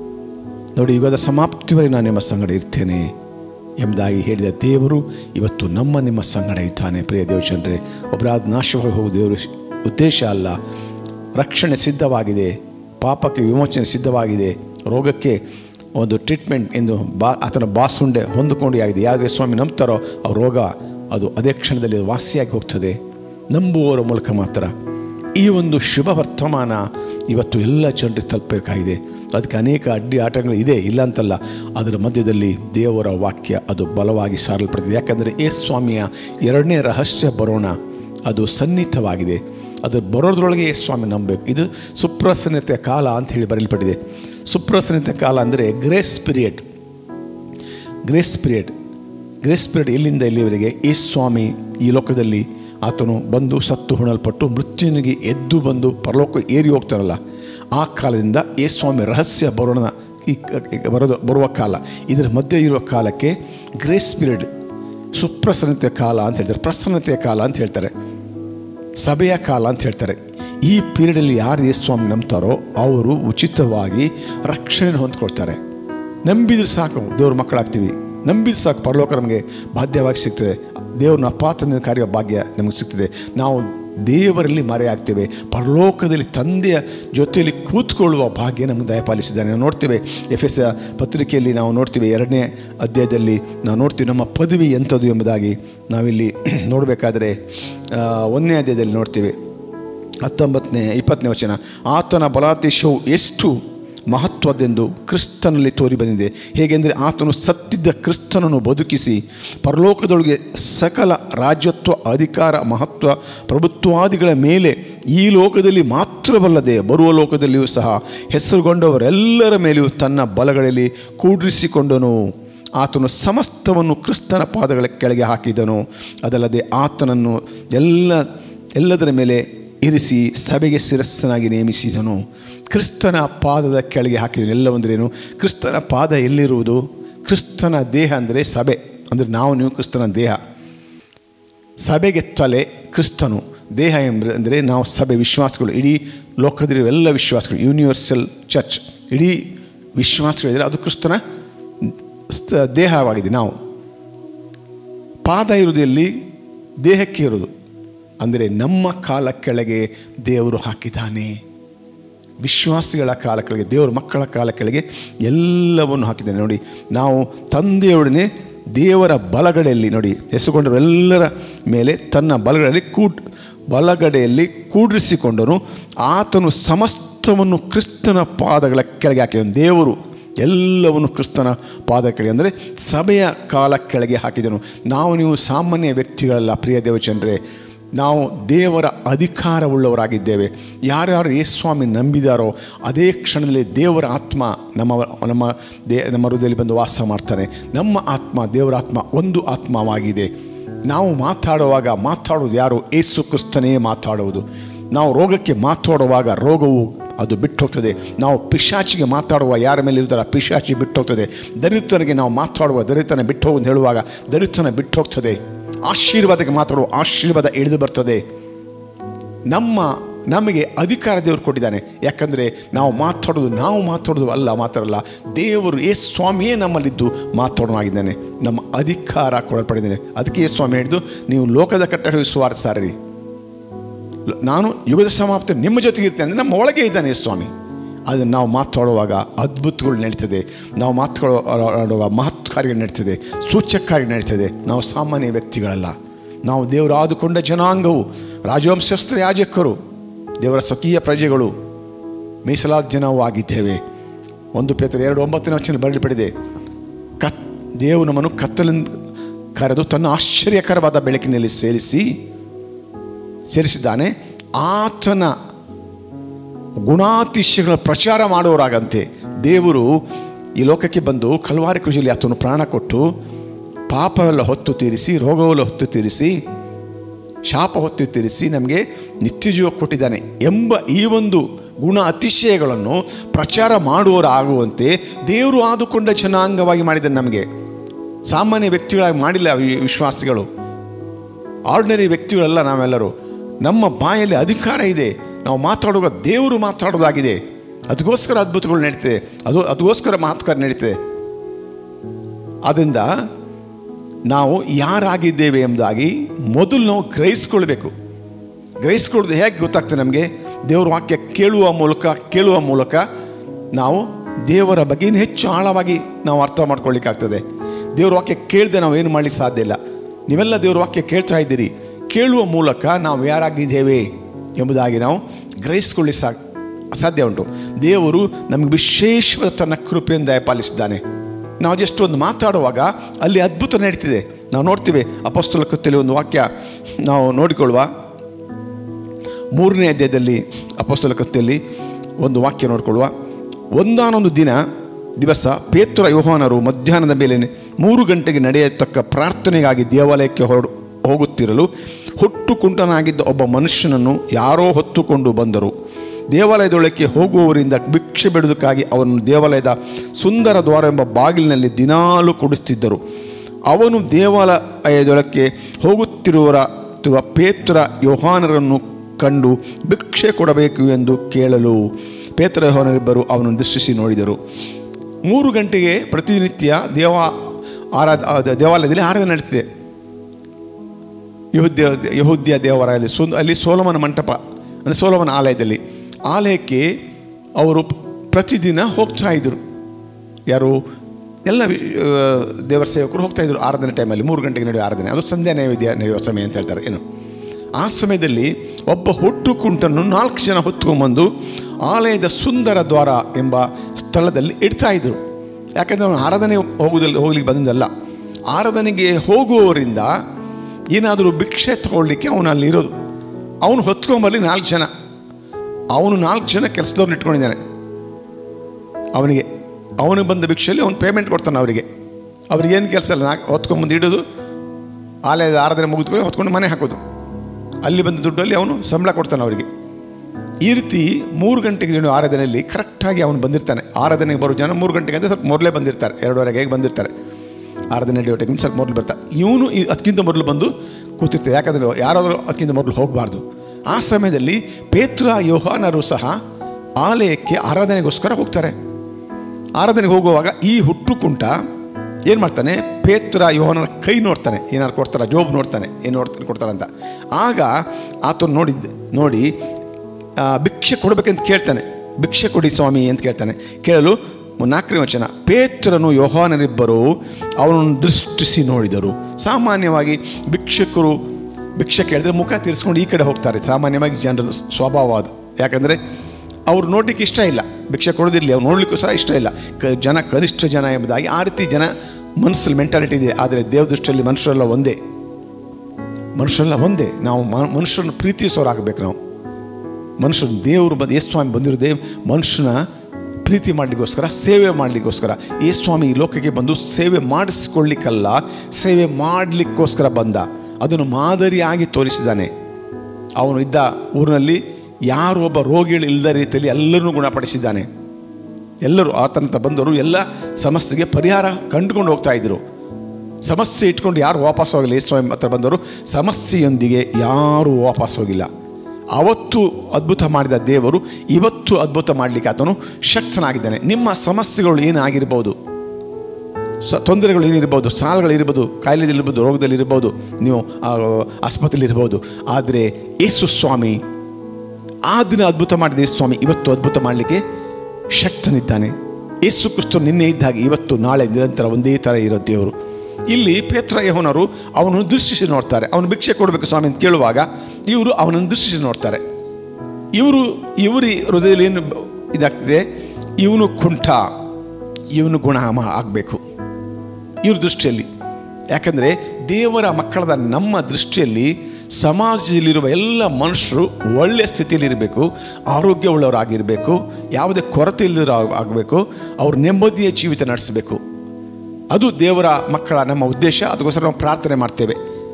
ನೋಡಿ ಯುಗದ ಸಮಾಪ್ತಿವರೆಗೆ ನಾನು ನಿಮ್ಮ ಸಂಗಡ ಇರ್ತೇನೆ ಎಂಬುದಾಗಿ ಹೇಳಿದ ದೇವರು ಇವತ್ತು ನಮ್ಮ ನಿಮ್ಮ ಸಂಗಡ ಇದ್ದಾನೆ ಪ್ರಿಯ ದೇವಚಂದ್ರೆ ಒಬ್ಬರಾದ ನಾಶವಾಗಿ ಹೋಗುವ ದೇವರು ಉದ್ದೇಶ ಅಲ್ಲ ರಕ್ಷಣೆ ಸಿದ್ಧವಾಗಿದೆ ಪಾಪಕ್ಕೆ ವಿಮೋಚನೆ ಸಿದ್ಧವಾಗಿದೆ ರೋಗಕ್ಕೆ ಒಂದು ಟ್ರೀಟ್ಮೆಂಟ್ ಎಂದು ಬಾ ಆತನ ಬಾಸುಂಡೆ ಹೊಂದಿಕೊಂಡು ಆಗಿದೆ ಯಾರಿಗೆ ಸ್ವಾಮಿ ನಂಬ್ತಾರೋ ಆ ರೋಗ ಅದು ಅದೇ ಕ್ಷಣದಲ್ಲಿ ವಾಸಿಯಾಗಿ ಹೋಗ್ತದೆ ನಂಬುವವರ ಮೂಲಕ ಮಾತ್ರ ಈ ಒಂದು ಶುಭ ವರ್ತಮಾನ ಇವತ್ತು ಎಲ್ಲ ಜನರಿಗೆ ತಲುಪಬೇಕಾಗಿದೆ ಅದಕ್ಕೆ ಅನೇಕ ಅಡ್ಡಿ ಆಟಗಳು ಇದೆ ಇಲ್ಲ ಅಂತಲ್ಲ ಅದರ ಮಧ್ಯದಲ್ಲಿ ದೇವರ ವಾಕ್ಯ ಅದು ಬಲವಾಗಿ ಸಾರಲ್ಪಡ್ತಿದೆ ಯಾಕಂದರೆ ಏ ಸ್ವಾಮಿಯ ಎರಡನೇ ರಹಸ್ಯ ಬರೋಣ ಅದು ಸನ್ನಿಹಿತವಾಗಿದೆ ಅದು ಬರೋದ್ರೊಳಗೆ ಏ ಸ್ವಾಮಿ ನಂಬಬೇಕು ಇದು ಸುಪ್ರಸನ್ನತೆಯ ಕಾಲ ಅಂತ ಹೇಳಿ ಬರೆಯಲ್ಪಟ್ಟಿದೆ ಸುಪ್ರಸನ್ನತೆಯ ಕಾಲ ಅಂದರೆ grace period grace period grace period ಇಲ್ಲಿಂದ ಇಲ್ಲಿವರೆಗೆ ಈ ಸ್ವಾಮಿ ಈ ಲೋಕದಲ್ಲಿ ಆತನು ಬಂದು ಸತ್ತು ಹುಣಲ್ಪಟ್ಟು ಮೃತ್ಯುನಿಗೆ ಎದ್ದು ಬಂದು ಪರಲೋಕ ಏರಿ ಹೋಗ್ತಾನಲ್ಲ ಆ ಕಾಲದಿಂದ ಈ ಸ್ವಾಮಿ ರಹಸ್ಯ ಬರೋಣ ಈ ಕ- ಈ ಬರೋದು ಬರುವ ಕಾಲ ಇದರ ಮಧ್ಯೆ ಇರುವ ಕಾಲಕ್ಕೆ ಗ್ರೇಸ್ ಪೀರಿಯಡ್ ಸುಪ್ರಸನ್ನತೆಯ ಕಾಲ ಅಂತ ಹೇಳ್ತಾರೆ ಪ್ರಸನ್ನತೆಯ ಕಾಲ ಅಂತ ಹೇಳ್ತಾರೆ ಸಭೆಯ ಕಾಲ ಅಂತ ಹೇಳ್ತಾರೆ ಈ ಪೀರಿಯಡಲ್ಲಿ ಯಾರು ಯೇಸು ಸ್ವಾಮಿ ನಂಬ್ತಾರೋ ಅವರು ಉಚಿತವಾಗಿ ರಕ್ಷಣೆ ಹೊಂದ್ಕೊಳ್ತಾರೆ ನಂಬಿದ್ರೆ ಸಾಕು ದೇವ್ರ ಮಕ್ಕಳಾಗ್ತೀವಿ ನಂಬಿದ್ರೆ ಸಾಕು ಪರಲೋಕ ನಮಗೆ ಬಾಧ್ಯವಾಗಿ ಸಿಗ್ತದೆ ದೇವ್ರನ್ನ ಅಪಾತನ ಕಾರ್ಯ ಭಾಗ್ಯ ನಮಗೆ ಸಿಗ್ತದೆ ನಾವು ದೇವರಲ್ಲಿ ಮರೆಯಾಗ್ತೇವೆ ಪರಲೋಕದಲ್ಲಿ ತಂದೆಯ ಜೊತೆಯಲ್ಲಿ ಕೂತ್ಕೊಳ್ಳುವ ಭಾಗ್ಯ ನಮಗೆ ದಯಪಾಲಿಸಿದ್ದಾನೆ ನಾವು ನೋಡ್ತೇವೆ ಎಫ್ ಎಸ್ ಪತ್ರಿಕೆಯಲ್ಲಿ ನಾವು ನೋಡ್ತೀವಿ ಎರಡನೇ ಅಧ್ಯಾಯದಲ್ಲಿ ನಾವು ನೋಡ್ತೀವಿ ನಮ್ಮ ಪದವಿ ಎಂಥದ್ದು ಎಂಬುದಾಗಿ ನಾವಿಲ್ಲಿ ನೋಡಬೇಕಾದ್ರೆ ಆ, ಒಂದನೇ ಅಧ್ಯಾಯದಲ್ಲಿ ನೋಡ್ತೀವಿ ಹತ್ತೊಂಬತ್ತನೇ ಇಪ್ಪತ್ತನೇ ವಚನ ಆತನ ಬಲಾದೇಶವು ಎಷ್ಟು ಮಹತ್ವದೆಂದು ಕ್ರಿಸ್ತನಲ್ಲಿ ತೋರಿ ಬಂದಿದೆ ಹೇಗೆಂದರೆ ಆತನು ಸತ್ತಿದ್ದ ಕ್ರಿಸ್ತನನ್ನು ಬದುಕಿಸಿ ಪರಲೋಕದೊಳಗೆ ಸಕಲ ರಾಜ್ಯತ್ವ ಅಧಿಕಾರ ಮಹತ್ವ ಪ್ರಭುತ್ವಾದಿಗಳ ಮೇಲೆ ಈ ಲೋಕದಲ್ಲಿ ಮಾತ್ರವಲ್ಲದೆ ಬರುವ ಲೋಕದಲ್ಲಿಯೂ ಸಹ ಹೆಸರುಗೊಂಡವರೆಲ್ಲರ ಮೇಲೆಯೂ ತನ್ನ ಬಲಗಳಲ್ಲಿ ಕೂಡ್ರಿಸಿಕೊಂಡನು ಆತನು ಸಮಸ್ತವನ್ನು ಕ್ರಿಸ್ತನ ಪಾದಗಳ ಕೆಳಗೆ ಹಾಕಿದನು ಅದಲ್ಲದೆ ಆತನನ್ನು ಎಲ್ಲ ಎಲ್ಲದರ ಮೇಲೆ ಇರಿಸಿ ಸಭೆಗೆ ಶಿರಸ್ಸನಾಗಿ ನೇಮಿಸಿದನು ಕ್ರಿಸ್ತನ ಪಾದದ ಕೆಳಗೆ ಹಾಕಿದನು ಎಲ್ಲವಂದ್ರೇನು ಕ್ರಿಸ್ತನ ಪಾದ ಎಲ್ಲಿರುವುದು ಕ್ರಿಸ್ತನ ದೇಹ ಅಂದರೆ ಸಭೆ ಅಂದರೆ ನಾವು ನೀವು ಕ್ರಿಸ್ತನ ದೇಹ ಸಭೆಗೆ ತಲೆ ಕ್ರಿಸ್ತನು ದೇಹ ಎಂಬ ಅಂದರೆ ನಾವು ಸಭೆ ವಿಶ್ವಾಸಗಳು ಇಡೀ ಲೋಕದಲ್ಲಿರುವ ಎಲ್ಲ ವಿಶ್ವಾಸಗಳು ಯೂನಿವರ್ಸಲ್ ಚರ್ಚ್ ಇಡೀ ವಿಶ್ವಾಸಗಳಿದ್ರೆ ಅದು ಕ್ರಿಸ್ತನ ಸ್ಥ- ದೇಹವಾಗಿದೆ ನಾವು ಪಾದ ಇರುವುದು ಎಲ್ಲಿ ದೇಹಕ್ಕೆ ಇರುವುದು ಅಂದರೆ ನಮ್ಮ ಕಾಲ ಕೆಳಗೆ ದೇವರು ಹಾಕಿದ್ದಾನೆ ವಿಶ್ವಾಸಿಗಳ ಕಾಲ ಕೆಳಗೆ ದೇವರ ಮಕ್ಕಳ ಕಾಲ ಕೆಳಗೆ ಎಲ್ಲವನ್ನು ಹಾಕಿದ್ದಾನೆ ನೋಡಿ ನಾವು ತಂದೆಯೊಡನೆ ದೇವರ ಬಲಗಡೆಯಲ್ಲಿ ನೋಡಿ ಎಸೆಗೊಂಡರೆಲ್ಲರ ಮೇಲೆ ತನ್ನ ಬಲಗಡೆಯಲ್ಲಿ ಕೂಡ್ ಬಲಗಡೆಯಲ್ಲಿ ಕೂಡ್ರಿಸಿಕೊಂಡನು ಆತನು ಸಮಸ್ತವನ್ನು ಕ್ರಿಸ್ತನ ಪಾದಗಳ ಕೆಳಗೆ ಹಾಕಿದನು ದೇವರು ಎಲ್ಲವನ್ನು ಕ್ರಿಸ್ತನ ಪಾದ ಕೆಳಗೆ ಅಂದರೆ ಸಭೆಯ ಕಾಲ ಕೆಳಗೆ ಹಾಕಿದನು ನಾವು ನೀವು ಸಾಮಾನ್ಯ ವ್ಯಕ್ತಿಗಳಲ್ಲ ಪ್ರಿಯ ದೇವಚಂದ್ರೆ ನಾವು ದೇವರ ಅಧಿಕಾರವುಳ್ಳವರಾಗಿದ್ದೇವೆ ಯಾರ್ಯಾರು ಯೇಸ್ವಾಮಿ ನಂಬಿದಾರೋ ಅದೇ ಕ್ಷಣದಲ್ಲಿ ದೇವರ ಆತ್ಮ ನಮ್ಮ ನಮ್ಮ ದೇ ನಮ್ಮ ಹೃದಯದಲ್ಲಿ ಬಂದು ವಾಸ ಮಾಡ್ತಾನೆ ನಮ್ಮ ಆತ್ಮ ದೇವರ ಆತ್ಮ ಒಂದು ಆತ್ಮವಾಗಿದೆ ನಾವು ಮಾತಾಡುವಾಗ ಮಾತಾಡೋದು ಯಾರು ಏಸು ಕ್ರಿಸ್ತನೇ ಮಾತಾಡುವುದು ನಾವು ರೋಗಕ್ಕೆ ಮಾತಾಡುವಾಗ ರೋಗವು ಅದು ಬಿಟ್ಟು ಹೋಗ್ತದೆ ನಾವು ಪಿಶಾಚಿಗೆ ಮಾತಾಡುವ ಯಾರ ಮೇಲೆ ಇರ್ತಾರ ಪಿಶಾಚಿ ಬಿಟ್ಟು ಹೋಗ್ತದೆ ದರಿದ್ರನಿಗೆ ನಾವು ಮಾತಾಡುವ ದರಿದ್ರನ ಬಿಟ್ಟು ಹೋಗು ಅಂತ ಹೇಳುವಾಗ ದರಿದ್ರನ ಬಿಟ್ಟು ಹೋಗ್ತದೆ ಆಶೀರ್ವಾದಕ್ಕೆ ಮಾತಾಡುವ ಆಶೀರ್ವಾದ ಇಳಿದು ಬರ್ತದೆ ನಮ್ಮ ನಮಗೆ ಅಧಿಕಾರ ದೇವರು ಕೊಟ್ಟಿದ್ದಾನೆ ಯಾಕಂದರೆ ನಾವು ಮಾತಾಡೋದು ನಾವು ಮಾತಾಡೋದು ಅಲ್ಲ ಮಾತಾಡಲ್ಲ ದೇವರು ಏ ಸ್ವಾಮಿಯೇ ನಮ್ಮಲ್ಲಿದ್ದು ಮಾತಾಡೋನಾಗಿದ್ದಾನೆ ನಮ್ಮ ಅಧಿಕಾರ ಕೊಡಲ್ಪಟ್ಟಿದ್ದಾನೆ ಅದಕ್ಕೆ ಏ ಸ್ವಾಮಿ ಹೇಳಿದ್ದು ನೀವು ಲೋಕದ ಕಟ್ಟಡ ಸುವಾರಸಾರಿ ನಾನು ಯುಗದ ಸಮಾಪ್ತಿ ನಿಮ್ಮ ಜೊತೆಗೆ ಇರ್ತೇನೆ ಅಂದರೆ ನಮ್ಮ ಒಳಗೆ ಇದ್ದಾನೆ ಸ್ವಾಮಿ ಅದನ್ನು ನಾವು ಮಾತಾಡುವಾಗ ಅದ್ಭುತಗಳು ನಡೀತದೆ ನಾವು ಮಾತುಗಳು ಮಹತ್ ಕಾರ್ಯಗಳು ನಡೀತದೆ ಸೂಚಕ ಕಾರ್ಯ ನಡೀತದೆ ನಾವು ಸಾಮಾನ್ಯ ವ್ಯಕ್ತಿಗಳಲ್ಲ ನಾವು ದೇವರು ಆದುಕೊಂಡ ಜನಾಂಗವು ರಾಜವಂಶಸ್ಥ ಯಾಜಕರು ದೇವರ ಸ್ವಕೀಯ ಪ್ರಜೆಗಳು ಮೀಸಲಾದ ಜನವೂ ಆಗಿದ್ದೇವೆ ಒಂದು ಪೇತ್ರ ಎರಡು ಒಂಬತ್ತನೇ ವಚನ ಬರಲ್ಪಡಿದೆ ಕತ್ ದೇವು ನಮ್ಮನ್ನು ಕತ್ತಲಿಂದ ಕರೆದು ತನ್ನ ಆಶ್ಚರ್ಯಕರವಾದ ಬೆಳಕಿನಲ್ಲಿ ಸೇರಿಸಿ ಸೇರಿಸಿದ್ದಾನೆ ಆತನ ಗುಣಾತಿಶಯಗಳ ಪ್ರಚಾರ ಮಾಡುವವರಾಗಂತೆ ದೇವರು ಈ ಲೋಕಕ್ಕೆ ಬಂದು ಕಲ್ವಾರಿ ಕೃಷಿಯಲ್ಲಿ ಆತನು ಪ್ರಾಣ ಕೊಟ್ಟು ಪಾಪವೆಲ್ಲ ಹೊತ್ತು ತೀರಿಸಿ ರೋಗವೆಲ್ಲ ಹೊತ್ತು ತೀರಿಸಿ ಶಾಪ ಹೊತ್ತು ತೀರಿಸಿ ನಮಗೆ ನಿತ್ಯಜೀವ ಕೊಟ್ಟಿದ್ದಾನೆ ಎಂಬ ಈ ಒಂದು ಗುಣ ಅತಿಶಯಗಳನ್ನು ಪ್ರಚಾರ ಮಾಡುವವರಾಗುವಂತೆ ದೇವರು ಆದುಕೊಂಡ ಜನಾಂಗವಾಗಿ ಮಾಡಿದ್ದಾನೆ ನಮಗೆ ಸಾಮಾನ್ಯ ವ್ಯಕ್ತಿಗಳಾಗಿ ಮಾಡಿಲ್ಲ ವಿ- ವಿಶ್ವಾಸಿಗಳು ಆರ್ಡಿನರಿ ವ್ಯಕ್ತಿಗಳಲ್ಲ ನಾವೆಲ್ಲರೂ ನಮ್ಮ ಬಾಯಲ್ಲಿ ಅಧಿಕಾರ ಇದೆ ನಾವು ಮಾತಾಡುವಾಗ ದೇವರು ಮಾತಾಡೋದಾಗಿದೆ ಅದಕ್ಕೋಸ್ಕರ ಅದ್ಭುತಗಳು ನಡೀತದೆ ಅದು ಅದಕ್ಕೋಸ್ಕರ ಮಾತುಕರ ನಡೀತದೆ ಆದ್ದರಿಂದ ನಾವು ಯಾರಾಗಿದ್ದೇವೆ ಎಂಬುದಾಗಿ ಮೊದಲು ನಾವು ಗ್ರಹಿಸ್ಕೊಳ್ಬೇಕು ಗ್ರಹಿಸ್ಕೊಳ್ಳೋದು ಹೇಗೆ ಗೊತ್ತಾಗ್ತದೆ ನಮಗೆ ದೇವರ ವಾಕ್ಯ ಕೇಳುವ ಮೂಲಕ ಕೇಳುವ ಮೂಲಕ ನಾವು ದೇವರ ಬಗ್ಗೆ ಇನ್ನು ಹೆಚ್ಚು ಆಳವಾಗಿ ನಾವು ಅರ್ಥ ಮಾಡ್ಕೊಳ್ಳಿಕ್ಕಾಗ್ತದೆ ದೇವ್ರ ವಾಕ್ಯ ಕೇಳದೆ ನಾವು ಏನು ಮಾಡಲಿಕ್ಕೆ ಸಾಧ್ಯ ಇಲ್ಲ ನೀವೆಲ್ಲ ದೇವ್ರ ವಾಕ್ಯ ಕೇಳ್ತಾ ಇದ್ದೀರಿ ಕೇಳುವ ಮೂಲಕ ನಾವು ಯಾರಾಗಿದ್ದೇವೆ ಎಂಬುದಾಗಿ ನಾವು ಗ್ರಹಿಸ್ಕೊಳ್ಳಿ ಸಾ ಸಾಧ್ಯ ಉಂಟು ದೇವರು ನಮಗೆ ವಿಶೇಷವಾದ ತನ್ನ ಕೃಪೆಯನ್ನು ದಯಪಾಲಿಸಿದ್ದಾನೆ ನಾವು ಜಸ್ಟ್ ಒಂದು ಮಾತಾಡುವಾಗ ಅಲ್ಲಿ ಅದ್ಭುತ ನಡೀತಿದೆ ನಾವು ನೋಡ್ತೀವಿ ಅಪಸ್ತಲ ಕೃತ್ಯದಲ್ಲಿ ಒಂದು ವಾಕ್ಯ ನಾವು ನೋಡಿಕೊಳ್ಳುವ ಮೂರನೇ ಅಧ್ಯಾಯದಲ್ಲಿ ಅಪಸ್ತಲ ಕೃತ್ಯದಲ್ಲಿ ಒಂದು ವಾಕ್ಯ ನೋಡಿಕೊಳ್ಳುವ ಒಂದಾನೊಂದು ದಿನ ದಿವಸ ಪೇತ್ರ ಯೋಹಾನರು ಮಧ್ಯಾಹ್ನದ ಮೇಲೆ ಮೂರು ಗಂಟೆಗೆ ನಡೆಯತಕ್ಕ ಪ್ರಾರ್ಥನೆಗಾಗಿ ದೇವಾಲಯಕ್ಕೆ ಹೊರಡು ಹೋಗುತ್ತಿರಲು ಹುಟ್ಟು ಕುಂಟನಾಗಿದ್ದ ಒಬ್ಬ ಮನುಷ್ಯನನ್ನು ಯಾರೋ ಹೊತ್ತುಕೊಂಡು ಬಂದರು ದೇವಾಲಯದೊಳಕ್ಕೆ ಹೋಗುವವರಿಂದ ಭಿಕ್ಷೆ ಬಿಡುವುದಕ್ಕಾಗಿ ಅವನು ದೇವಾಲಯದ ಸುಂದರ ದ್ವಾರ ಎಂಬ ಬಾಗಿಲಿನಲ್ಲಿ ದಿನಾಲು ಕುಡಿಸ್ತಿದ್ದರು ಅವನು ದೇವಾಲಯದೊಳಕ್ಕೆ ಹೋಗುತ್ತಿರುವರ ತಿರುವ ಪೇತ್ರ ಯೋಹಾನರನ್ನು ಕಂಡು ಭಿಕ್ಷೆ ಕೊಡಬೇಕು ಎಂದು ಕೇಳಲು ಪೇತ್ರ ಯೋಹಾನರಿಬ್ಬರು ಅವನನ್ನು ದೃಷ್ಟಿಸಿ ನೋಡಿದರು ಮೂರು ಗಂಟೆಗೆ ಪ್ರತಿನಿತ್ಯ ದೇವ ಆರಾಧ ದೇವಾಲಯದಲ್ಲಿ ಆರಾಧನೆ ನಡೀತಿದೆ ಯಹುದ್ಯ ಯಹುದ್ಯ ದೇವಾಲಯದಲ್ಲಿ ಸು ಅಲ್ಲಿ ಸೋಲಮನ ಮಂಟಪ ಅಂದರೆ ಸೋಲಮನ ಆಲಯದಲ್ಲಿ ಆಲಯಕ್ಕೆ ಅವರು ಪ್ರತಿದಿನ ಹೋಗ್ತಾ ಇದ್ದರು ಯಾರು ಎಲ್ಲ ವಿ- ಆ, ದೇವರ ಸೇವಕರು ಹೋಗ್ತಾ ಇದ್ರು ಆರಾಧನೆ ಟೈಮಲ್ಲಿ ಮೂರು ಗಂಟೆಗೆ ನಡೆಯುವ ಆರಾಧನೆ ಅದು ಸಂಧ್ಯಾ ನೈವೇದ್ಯ ನಡೆಯುವ ಸಮಯ ಅಂತ ಹೇಳ್ತಾರೆ ಏನು ಆ ಸಮಯದಲ್ಲಿ ಒಬ್ಬ ಹುಟ್ಟು ಕುಂಟನ್ನು ನಾಲ್ಕು ಜನ ಹೊತ್ಕೊಂಡ್ಬಂದು ಆಲಯದ ಸುಂದರ ದ್ವಾರ ಎಂಬ ಸ್ಥಳದಲ್ಲಿ ಇಡ್ತಾ ಇದ್ರು ಯಾಕಂದರೆ ಅವನು ಆರಾಧನೆ ಹೋಗುದಲ್ಲಿ ಹೋಗ್ಲಿಕ್ಕೆ ಬಂದಲ್ಲ ಆರಾಧನೆಗೆ ಹೋಗುವವರಿಂದ ಏನಾದರೂ ಭಿಕ್ಷೆ ತಗೊಳ್ಳಿಕ್ಕೆ ಅವನು ಅಲ್ಲಿ ಇರೋದು ಅವನು ಹೊತ್ಕೊಂಬಲ್ಲಿ ನಾಲ್ಕು ಜನ ಅವನು ನಾಲ್ಕು ಜನ ಕೆಲಸದವ್ರನ್ನ ಇಟ್ಕೊಂಡಿದ್ದಾನೆ ಅವನಿಗೆ ಅವನಿಗೆ ಬಂದ ಭಿಕ್ಷೆಯಲ್ಲಿ ಅವನು ಪೇಮೆಂಟ್ ಕೊಡ್ತಾನೆ ಅವರಿಗೆ ಅವ್ರಿಗೆ ಏನು ಕೆಲಸ ಇಲ್ಲ ನಾಲ್ಕು ಹೊತ್ಕೊಂಬಂದು ಇಡೋದು ಆಲಯದ ಆರಾಧನೆ ಮುಗಿದ್ಕೊಂಡು ಹೊತ್ಕೊಂಡು ಮನೆ ಹಾಕೋದು ಅಲ್ಲಿ ಬಂದ ದುಡ್ಡಲ್ಲಿ ಅವನು ಸಂಬಳ ಕೊಡ್ತಾನೆ ಅವರಿಗೆ ಈ ರೀತಿ ಮೂರು ಗಂಟೆಗೆ ನಡೆಯುವ ಆರಾಧನೆಯಲ್ಲಿ ಕರೆಕ್ಟಾಗಿ ಅವನು ಬಂದಿರ್ತಾನೆ ಆರಾಧನೆಗೆ ಬರೋ ಜನ ಮೂರು ಗಂಟೆಗೆ ಅಂದರೆ ಸ್ವಲ್ಪ ಮೊದಲೇ ಬಂದಿರ್ತಾರೆ ಎರಡೂವರೆಗೆ ಹೇಗೆ ಬಂದಿರ್ತಾರೆ ಆರಾಧನೆ ನಡೆಯೋ ಟೈಮ್ ಸ್ವಲ್ಪ ಮೊದಲು ಬರ್ತಾರೆ ಇವನು ಈ ಅದಕ್ಕಿಂತ ಮೊದಲು ಬಂದು ಕೂತಿರ್ತಾರೆ ಯಾಕಂದರೆ ಯಾರಾದರೂ ಅದಕ್ಕಿಂತ ಮೊದಲು ಹೋಗಬಾರ್ದು ಆ ಸಮಯದಲ್ಲಿ ಪೇತ್ರ ಯೋಹಾನರು ಸಹ ಆಲಯಕ್ಕೆ ಆರಾಧನೆಗೋಸ್ಕರ ಹೋಗ್ತಾರೆ ಆರಾಧನೆಗೆ ಹೋಗುವಾಗ ಈ ಹುಟ್ಟು ಕುಂಟ ಏನು ಮಾಡ್ತಾನೆ ಪೇತ್ರ ಯೋಹನರ ಕೈ ನೋಡ್ತಾನೆ ಏನಾರು ಕೊಡ್ತಾರ ಜೋಬ್ ನೋಡ್ತಾನೆ ಏನು ನೋಡ್ತಾನೆ ಕೊಡ್ತಾರೆ ಅಂತ ಆಗ ಆತನು ನೋಡಿದ್ದ ನೋಡಿ ಆ, ಭಿಕ್ಷೆ ಕೊಡಬೇಕಂತ ಕೇಳ್ತಾನೆ ಭಿಕ್ಷೆ ಕೊಡಿ ಸ್ವಾಮಿ ಅಂತ ಕೇಳ್ತಾನೆ ಕೇಳಲು ನಾಲ್ಕನೇ ವಚನ ಪೇತ್ರನು ಯೋಹಾನರಿಬ್ಬರು ಅವನನ್ನು ದೃಷ್ಟಿಸಿ ನೋಡಿದರು ಸಾಮಾನ್ಯವಾಗಿ ಭಿಕ್ಷಕರು ಭಿಕ್ಷೆ ಕೇಳಿದ್ರೆ ಮುಖ ತೀರಿಸ್ಕೊಂಡು ಈ ಕಡೆ ಹೋಗ್ತಾರೆ ಸಾಮಾನ್ಯವಾಗಿ ಜನರ ಸ್ವಭಾವ ಅದು ಯಾಕಂದರೆ ಅವ್ರು ನೋಡ್ಲಿಕ್ಕೆ ಇಷ್ಟ ಇಲ್ಲ ಭಿಕ್ಷೆ ಕೊಡೋದಿರಲಿ ಅವ್ರು ನೋಡ್ಲಿಕ್ಕೂ ಸಹ ಇಷ್ಟ ಇಲ್ಲ ಕ ಜನ ಕನಿಷ್ಠ ಜನ ಎಂಬುದಾಗಿ ಆ ರೀತಿ ಜನ ಮನಸ್ಸಲ್ಲಿ ಮೆಂಟಾಲಿಟಿ ಇದೆ ಆದರೆ ದೇವ ದೃಷ್ಟಿಯಲ್ಲಿ ಮನುಷ್ಯರೆಲ್ಲ ಒಂದೇ ಮನುಷ್ಯರೆಲ್ಲ ಒಂದೇ ನಾವು ಮ- ಮನುಷ್ಯರನ್ನು ಪ್ರೀತಿಸೋರಾಗಬೇಕು ನಾವು ಮನುಷ್ಯರು ದೇವರು ಬಂದು ಯೇಸು ಸ್ವಾಮಿ ಬಂದಿರೋದೇ ಮನುಷ್ಯನ ಪ್ರೀತಿ ಮಾಡಲಿಕ್ಕೋಸ್ಕರ ಸೇವೆ ಮಾಡಲಿಕ್ಕೋಸ್ಕರ ಯೇಸು ಸ್ವಾಮಿ ಈ ಲೋಕಕ್ಕೆ ಬಂದು ಸೇವೆ ಮಾಡಿಸ್ಕೊಳ್ಳಿಕ್ಕಲ್ಲ ಸೇವೆ ಮಾಡಲಿಕ್ಕೋಸ್ಕರ ಬಂದ ಅದನ್ನು ಮಾದರಿಯಾಗಿ ತೋರಿಸಿದ್ದಾನೆ ಅವನು ಇದ್ದ ಊರಿನಲ್ಲಿ ಯಾರು ಒಬ್ಬ ರೋಗಿಗಳು ಇಲ್ಲದ ರೀತಿಯಲ್ಲಿ ಎಲ್ಲರನ್ನೂ ಗುಣಪಡಿಸಿದ್ದಾನೆ ಎಲ್ಲರೂ ಆತನಂತ ಬಂದವರು ಎಲ್ಲ ಸಮಸ್ಯೆಗೆ ಪರಿಹಾರ ಕಂಡುಕೊಂಡು ಹೋಗ್ತಾ ಇದ್ರು ಸಮಸ್ಯೆ ಇಟ್ಕೊಂಡು ಯಾರು ವಾಪಸ್ ಹೋಗಲಿ ಯೇಸು ಸ್ವಾಮಿ ಹತ್ರ ಬಂದವರು ಸಮಸ್ಯೆಯೊಂದಿಗೆ ಯಾರೂ ವಾಪಸ್ ಹೋಗಿಲ್ಲ ಅವತ್ತು ಅದ್ಭುತ ಮಾಡಿದ ದೇವರು ಇವತ್ತು ಅದ್ಭುತ ಮಾಡಲಿಕ್ಕೆ ಆತನು ಶಕ್ತನಾಗಿದ್ದಾನೆ ನಿಮ್ಮ ಸಮಸ್ಯೆಗಳು ಏನಾಗಿರ್ಬೋದು ಸ ತೊಂದರೆಗಳು ಏನಿರ್ಬೋದು ಸಾಲಗಳಿರ್ಬೋದು ಕಾಯಿಲೆದಲ್ಲಿರ್ಬೋದು ರೋಗದಲ್ಲಿರ್ಬೋದು ನೀವು ಆ, ಆಸ್ಪತ್ರೆಯಲ್ಲಿರ್ಬೋದು ಆದರೆ ಯೇಸು ಸ್ವಾಮಿ ಆ ದಿನ ಅದ್ಭುತ ಮಾಡಿದ ಯೇಸು ಸ್ವಾಮಿ ಇವತ್ತು ಅದ್ಭುತ ಮಾಡಲಿಕ್ಕೆ ಶಕ್ತನಿದ್ದಾನೆ ಯೇಸು ಕ್ರಿಸ್ತು ನಿನ್ನೆ ಇದ್ದಾಗ ಇವತ್ತು ನಾಳೆ ನಿರಂತರ ಒಂದೇ ಥರ ಇರೋ ದೇವರು ಇಲ್ಲಿ ಪೇತ್ರ ಯಹೋನರು ಅವನನ್ನು ದೃಷ್ಟಿಸಿ ನೋಡ್ತಾರೆ ಅವನು ಭಿಕ್ಷೆ ಕೊಡಬೇಕು ಸ್ವಾಮಿ ಅಂತ ಕೇಳುವಾಗ ಇವರು ಅವನನ್ನು ದೃಷ್ಟಿಸಿ ನೋಡ್ತಾರೆ ಇವರು ಇವರ ಹೃದಯದಲ್ಲಿ ಏನು ಇದಾಗ್ತಿದೆ ಇವನು ಕುಂಠ ಇವನು ಗುಣ ಆಗಬೇಕು ಇವ್ರ ದೃಷ್ಟಿಯಲ್ಲಿ ಯಾಕಂದರೆ ದೇವರ ಮಕ್ಕಳದ ನಮ್ಮ ದೃಷ್ಟಿಯಲ್ಲಿ ಸಮಾಜದಲ್ಲಿರುವ ಎಲ್ಲ ಮನುಷ್ಯರು ಒಳ್ಳೆಯ ಸ್ಥಿತಿಯಲ್ಲಿರಬೇಕು ಆರೋಗ್ಯವುಳ್ಳವರಾಗಿರಬೇಕು ಯಾವುದೇ ಕೊರತೆ ಇಲ್ಲದ ಆಗಬೇಕು ಅವ್ರು ನೆಮ್ಮದಿಯ ಜೀವಿತ ನಡೆಸಬೇಕು ಅದು ದೇವರ ಮಕ್ಕಳ ನಮ್ಮ ಉದ್ದೇಶ ಅದಕ್ಕೋಸ್ಕರ ನಾವು ಪ್ರಾರ್ಥನೆ ಮಾಡ್ತೇವೆ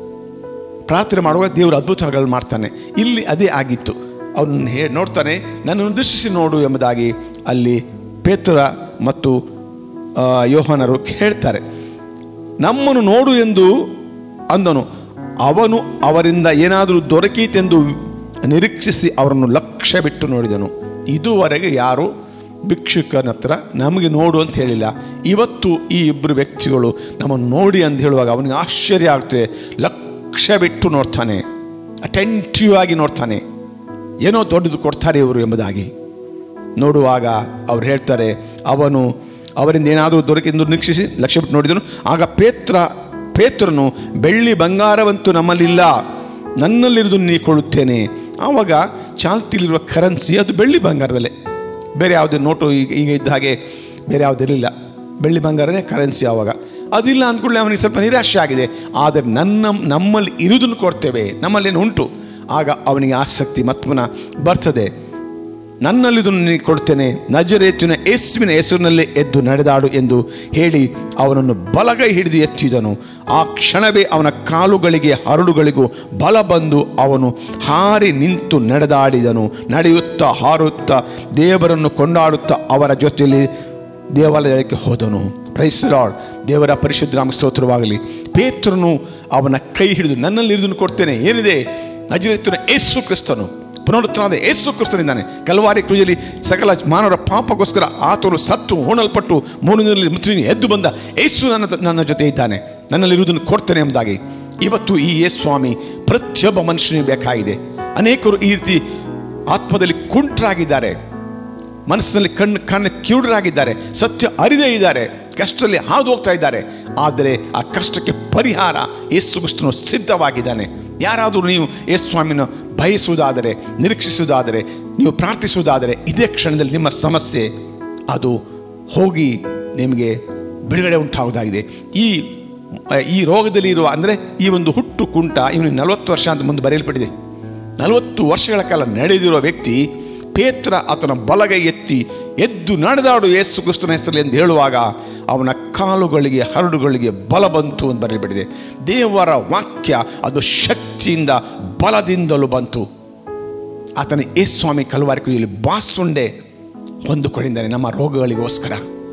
ಪ್ರಾರ್ಥನೆ ಮಾಡುವಾಗ ದೇವರು ಅದ್ಭುತಗಳು ಮಾಡ್ತಾನೆ ಇಲ್ಲಿ ಅದೇ ಆಗಿತ್ತು ಅವನು ಹೇ ನೋಡ್ತಾನೆ ನನ್ನನ್ನು ದೃಷ್ಟಿಸಿ ನೋಡು ಎಂಬುದಾಗಿ ಅಲ್ಲಿ ಪೇತ್ರ ಮತ್ತು ಆ, ಯೋಹಾನರು ಹೇಳ್ತಾರೆ ನಮ್ಮನ್ನು ನೋಡು ಎಂದು ಅಂದನು ಅವನು ಅವರಿಂದ ಏನಾದರೂ ದೊರಕೀತೆಂದು ನಿರೀಕ್ಷಿಸಿ ಅವರನ್ನು ಲಕ್ಷ್ಯ ಬಿಟ್ಟು ನೋಡಿದನು ಇದುವರೆಗೆ ಯಾರು ಭಿಕ್ಷುಕನ ಹತ್ರ ನಮಗೆ ನೋಡು ಅಂತ ಹೇಳಿಲ್ಲ ಇವತ್ತು ಈ ಇಬ್ಬರು ವ್ಯಕ್ತಿಗಳು ನಮ್ಮನ್ನು ನೋಡಿ ಅಂತ ಹೇಳುವಾಗ ಅವನಿಗೆ ಆಶ್ಚರ್ಯ ಆಗ್ತದೆ ಲಕ್ಷ್ಯ ಬಿಟ್ಟು ನೋಡ್ತಾನೆ ಅಟೆಂಟಿವ್ ಆಗಿ ನೋಡ್ತಾನೆ ಏನೋ ದೊಡ್ಡದು ಕೊಡ್ತಾರೆ ಇವರು ಎಂಬುದಾಗಿ ನೋಡುವಾಗ ಅವ್ರು ಹೇಳ್ತಾರೆ ಅವನು ಅವರಿಂದ ಏನಾದರೂ ದೊರಕೆಂದು ನಿರೀಕ್ಷಿಸಿ ಲಕ್ಷ್ಯ ಬಿಟ್ಟು ನೋಡಿದನು ಆಗ ಪೇತ್ರ ಪೇತ್ರನು ಬೆಳ್ಳಿ ಬಂಗಾರವಂತೂ ನಮ್ಮಲ್ಲಿಲ್ಲ ನನ್ನಲ್ಲಿರುವುದು ನೀ ಕೊಡುತ್ತೇನೆ ಆವಾಗ ಚಾಲ್ತಿಲಿರುವ ಕರೆನ್ಸಿ ಅದು ಬೆಳ್ಳಿ ಬಂಗಾರದಲ್ಲೇ ಬೇರೆ ಯಾವುದೇ ನೋಟು ಈಗ ಈಗ ಇದ್ದ ಹಾಗೆ ಬೇರೆ ಯಾವುದಿರಲಿಲ್ಲ ಬೆಳ್ಳಿ ಬಂಗಾರನೇ ಕರೆನ್ಸಿ ಆವಾಗ ಅದಿಲ್ಲ ಅಂದ್ಕೊಳ್ಳಿ ಅವನಿಗೆ ಸ್ವಲ್ಪ ನಿರಾಶೆ ಆಗಿದೆ ಆದರೆ ನನ್ನ ನಮ್ಮಲ್ಲಿ ಇರುವುದನ್ನು ಕೊಡ್ತೇವೆ ನಮ್ಮಲ್ಲೇನು ಉಂಟು ಆಗ ಅವನಿಗೆ ಆಸಕ್ತಿ ಮತ್ಮನ ಬರ್ತದೆ ನನ್ನಲ್ಲಿದನ್ನು ನಿನಗೆ ಕೊಡ್ತೇನೆ ನಜರೇತಿನ ಯೇಸುವಿನ ಹೆಸರಿನಲ್ಲೇ ಎದ್ದು ನಡೆದಾಡು ಎಂದು ಹೇಳಿ ಅವನನ್ನು ಬಲಗೈ ಹಿಡಿದು ಎತ್ತಿದನು ಆ ಕ್ಷಣವೇ ಅವನ ಕಾಲುಗಳಿಗೆ ಹರಳುಗಳಿಗೂ ಬಲ ಬಂದು ಅವನು ಹಾರಿ ನಿಂತು ನಡೆದಾಡಿದನು ನಡೆಯುತ್ತಾ ಹಾರುತ್ತಾ ದೇವರನ್ನು ಕೊಂಡಾಡುತ್ತಾ ಅವರ ಜೊತೆಯಲ್ಲಿ ದೇವಾಲಯಕ್ಕೆ ಹೋದನು ಪ್ರೈಸ್ ಲಾರ್ಡ್ ದೇವರ ಪರಿಶುದ್ಧ ನಾಮ ಸ್ತೋತ್ರವಾಗಲಿ ಪೇತ್ರನು ಅವನ ಕೈ ಹಿಡಿದು ನನ್ನಲ್ಲಿ ಇರುವುದನ್ನು ಕೊಡ್ತೇನೆ ಏನಿದೆ ನಜರೇತಿನ ಯೇಸು ಕ್ರಿಸ್ತನು ಪುನರುತ್ಥಾನದ ಯೇಸು ಕ್ರಿಸ್ತನಿದ್ದಾನೆ ಕಲ್ವಾರಿ ಕ್ರೂಜಲ್ಲಿ ಸಕಲ ಮಾನವರ ಪಾಪಗೋಸ್ಕರ ಆತನು ಸತ್ತು ಹೋಣಲ್ಪಟ್ಟು ಮೂರಿನಲ್ಲಿ ಮುತ್ತಿನ ಎದ್ದು ಬಂದ ಯೇಸು ನನ್ನ ನನ್ನ ಜೊತೆ ಇದ್ದಾನೆ ನನ್ನಲ್ಲಿರುವುದನ್ನು ಕೊಡ್ತೇನೆ ಎಂಬುದಾಗಿ ಇವತ್ತು ಈ ಯೇಸು ಸ್ವಾಮಿ ಪ್ರತಿಯೊಬ್ಬ ಮನುಷ್ಯನಿಗೆ ಬೇಕಾಗಿದೆ ಅನೇಕರು ಈ ರೀತಿ ಆತ್ಮದಲ್ಲಿ ಕುಂಟ್ರಾಗಿದ್ದಾರೆ ಮನಸ್ಸಿನಲ್ಲಿ ಕಣ್ಣು ಕಣ್ಣು ಕಿವುಡರಾಗಿದ್ದಾರೆ ಸತ್ಯ ಅರಿದೇ ಇದ್ದಾರೆ ಕಷ್ಟದಲ್ಲಿ ಹಾದು ಹೋಗ್ತಾ ಇದ್ದಾರೆ ಆದರೆ ಆ ಕಷ್ಟಕ್ಕೆ ಪರಿಹಾರ ಯೇಸು ಕ್ರಿಸ್ತನು ಸಿದ್ಧವಾಗಿದ್ದಾನೆ ಯಾರಾದರೂ ನೀವು ಯೇಸು ಸ್ವಾಮಿನ ಬಯಸುವುದಾದರೆ ನಿರೀಕ್ಷಿಸುವುದಾದರೆ ನೀವು ಪ್ರಾರ್ಥಿಸುವುದಾದರೆ ಇದೇ ಕ್ಷಣದಲ್ಲಿ ನಿಮ್ಮ ಸಮಸ್ಯೆ ಅದು ಹೋಗಿ ನಿಮಗೆ ಬಿಡುಗಡೆ ಉಂಟಾಗುವುದಾಗಿದೆ ಈ ಈ ರೋಗದಲ್ಲಿ ಇರುವ ಅಂದರೆ ಈ ಒಂದು ಹುಟ್ಟು ಕುಂಟ ಇವನಿಗೆ ನಲವತ್ತು ವರ್ಷ ಅಂತ ಮುಂದೆ ಬರೆಯಲ್ಪಟ್ಟಿದೆ ನಲವತ್ತು ವರ್ಷಗಳ ಕಾಲ ನಡೆದಿರುವ ವ್ಯಕ್ತಿ ಪೇತ್ರ ಆತನ ಬಲಗೈ ಎತ್ತಿ ಎದ್ದು ನಡೆದಾಡು ಯೇಸು ಕ್ರಿಸ್ತನ ಹೆಸರಲ್ಲಿ ಎಂದು ಹೇಳುವಾಗ ಅವನ ಕಾಲುಗಳಿಗೆ ಹರಡುಗಳಿಗೆ ಬಲ ಬಂತು ಅಂತ ಬರೆಯಲ್ಪಟ್ಟಿದೆ ದೇವರ ವಾಕ್ಯ ಅದು ಶಕ್ತಿಯಿಂದ ಬಲದಿಂದಲೂ ಬಂತು ಆತನ ಯೇಸು ಸ್ವಾಮಿ ಕಲ್ವಾರಿ ಕುಯ್ಯಲ್ಲಿ ಬಾಸುಂಡೆ ಹೊಂದಿಕೊಂಡಿದ್ದಾನೆ ನಮ್ಮ ರೋಗಗಳಿಗೋಸ್ಕರ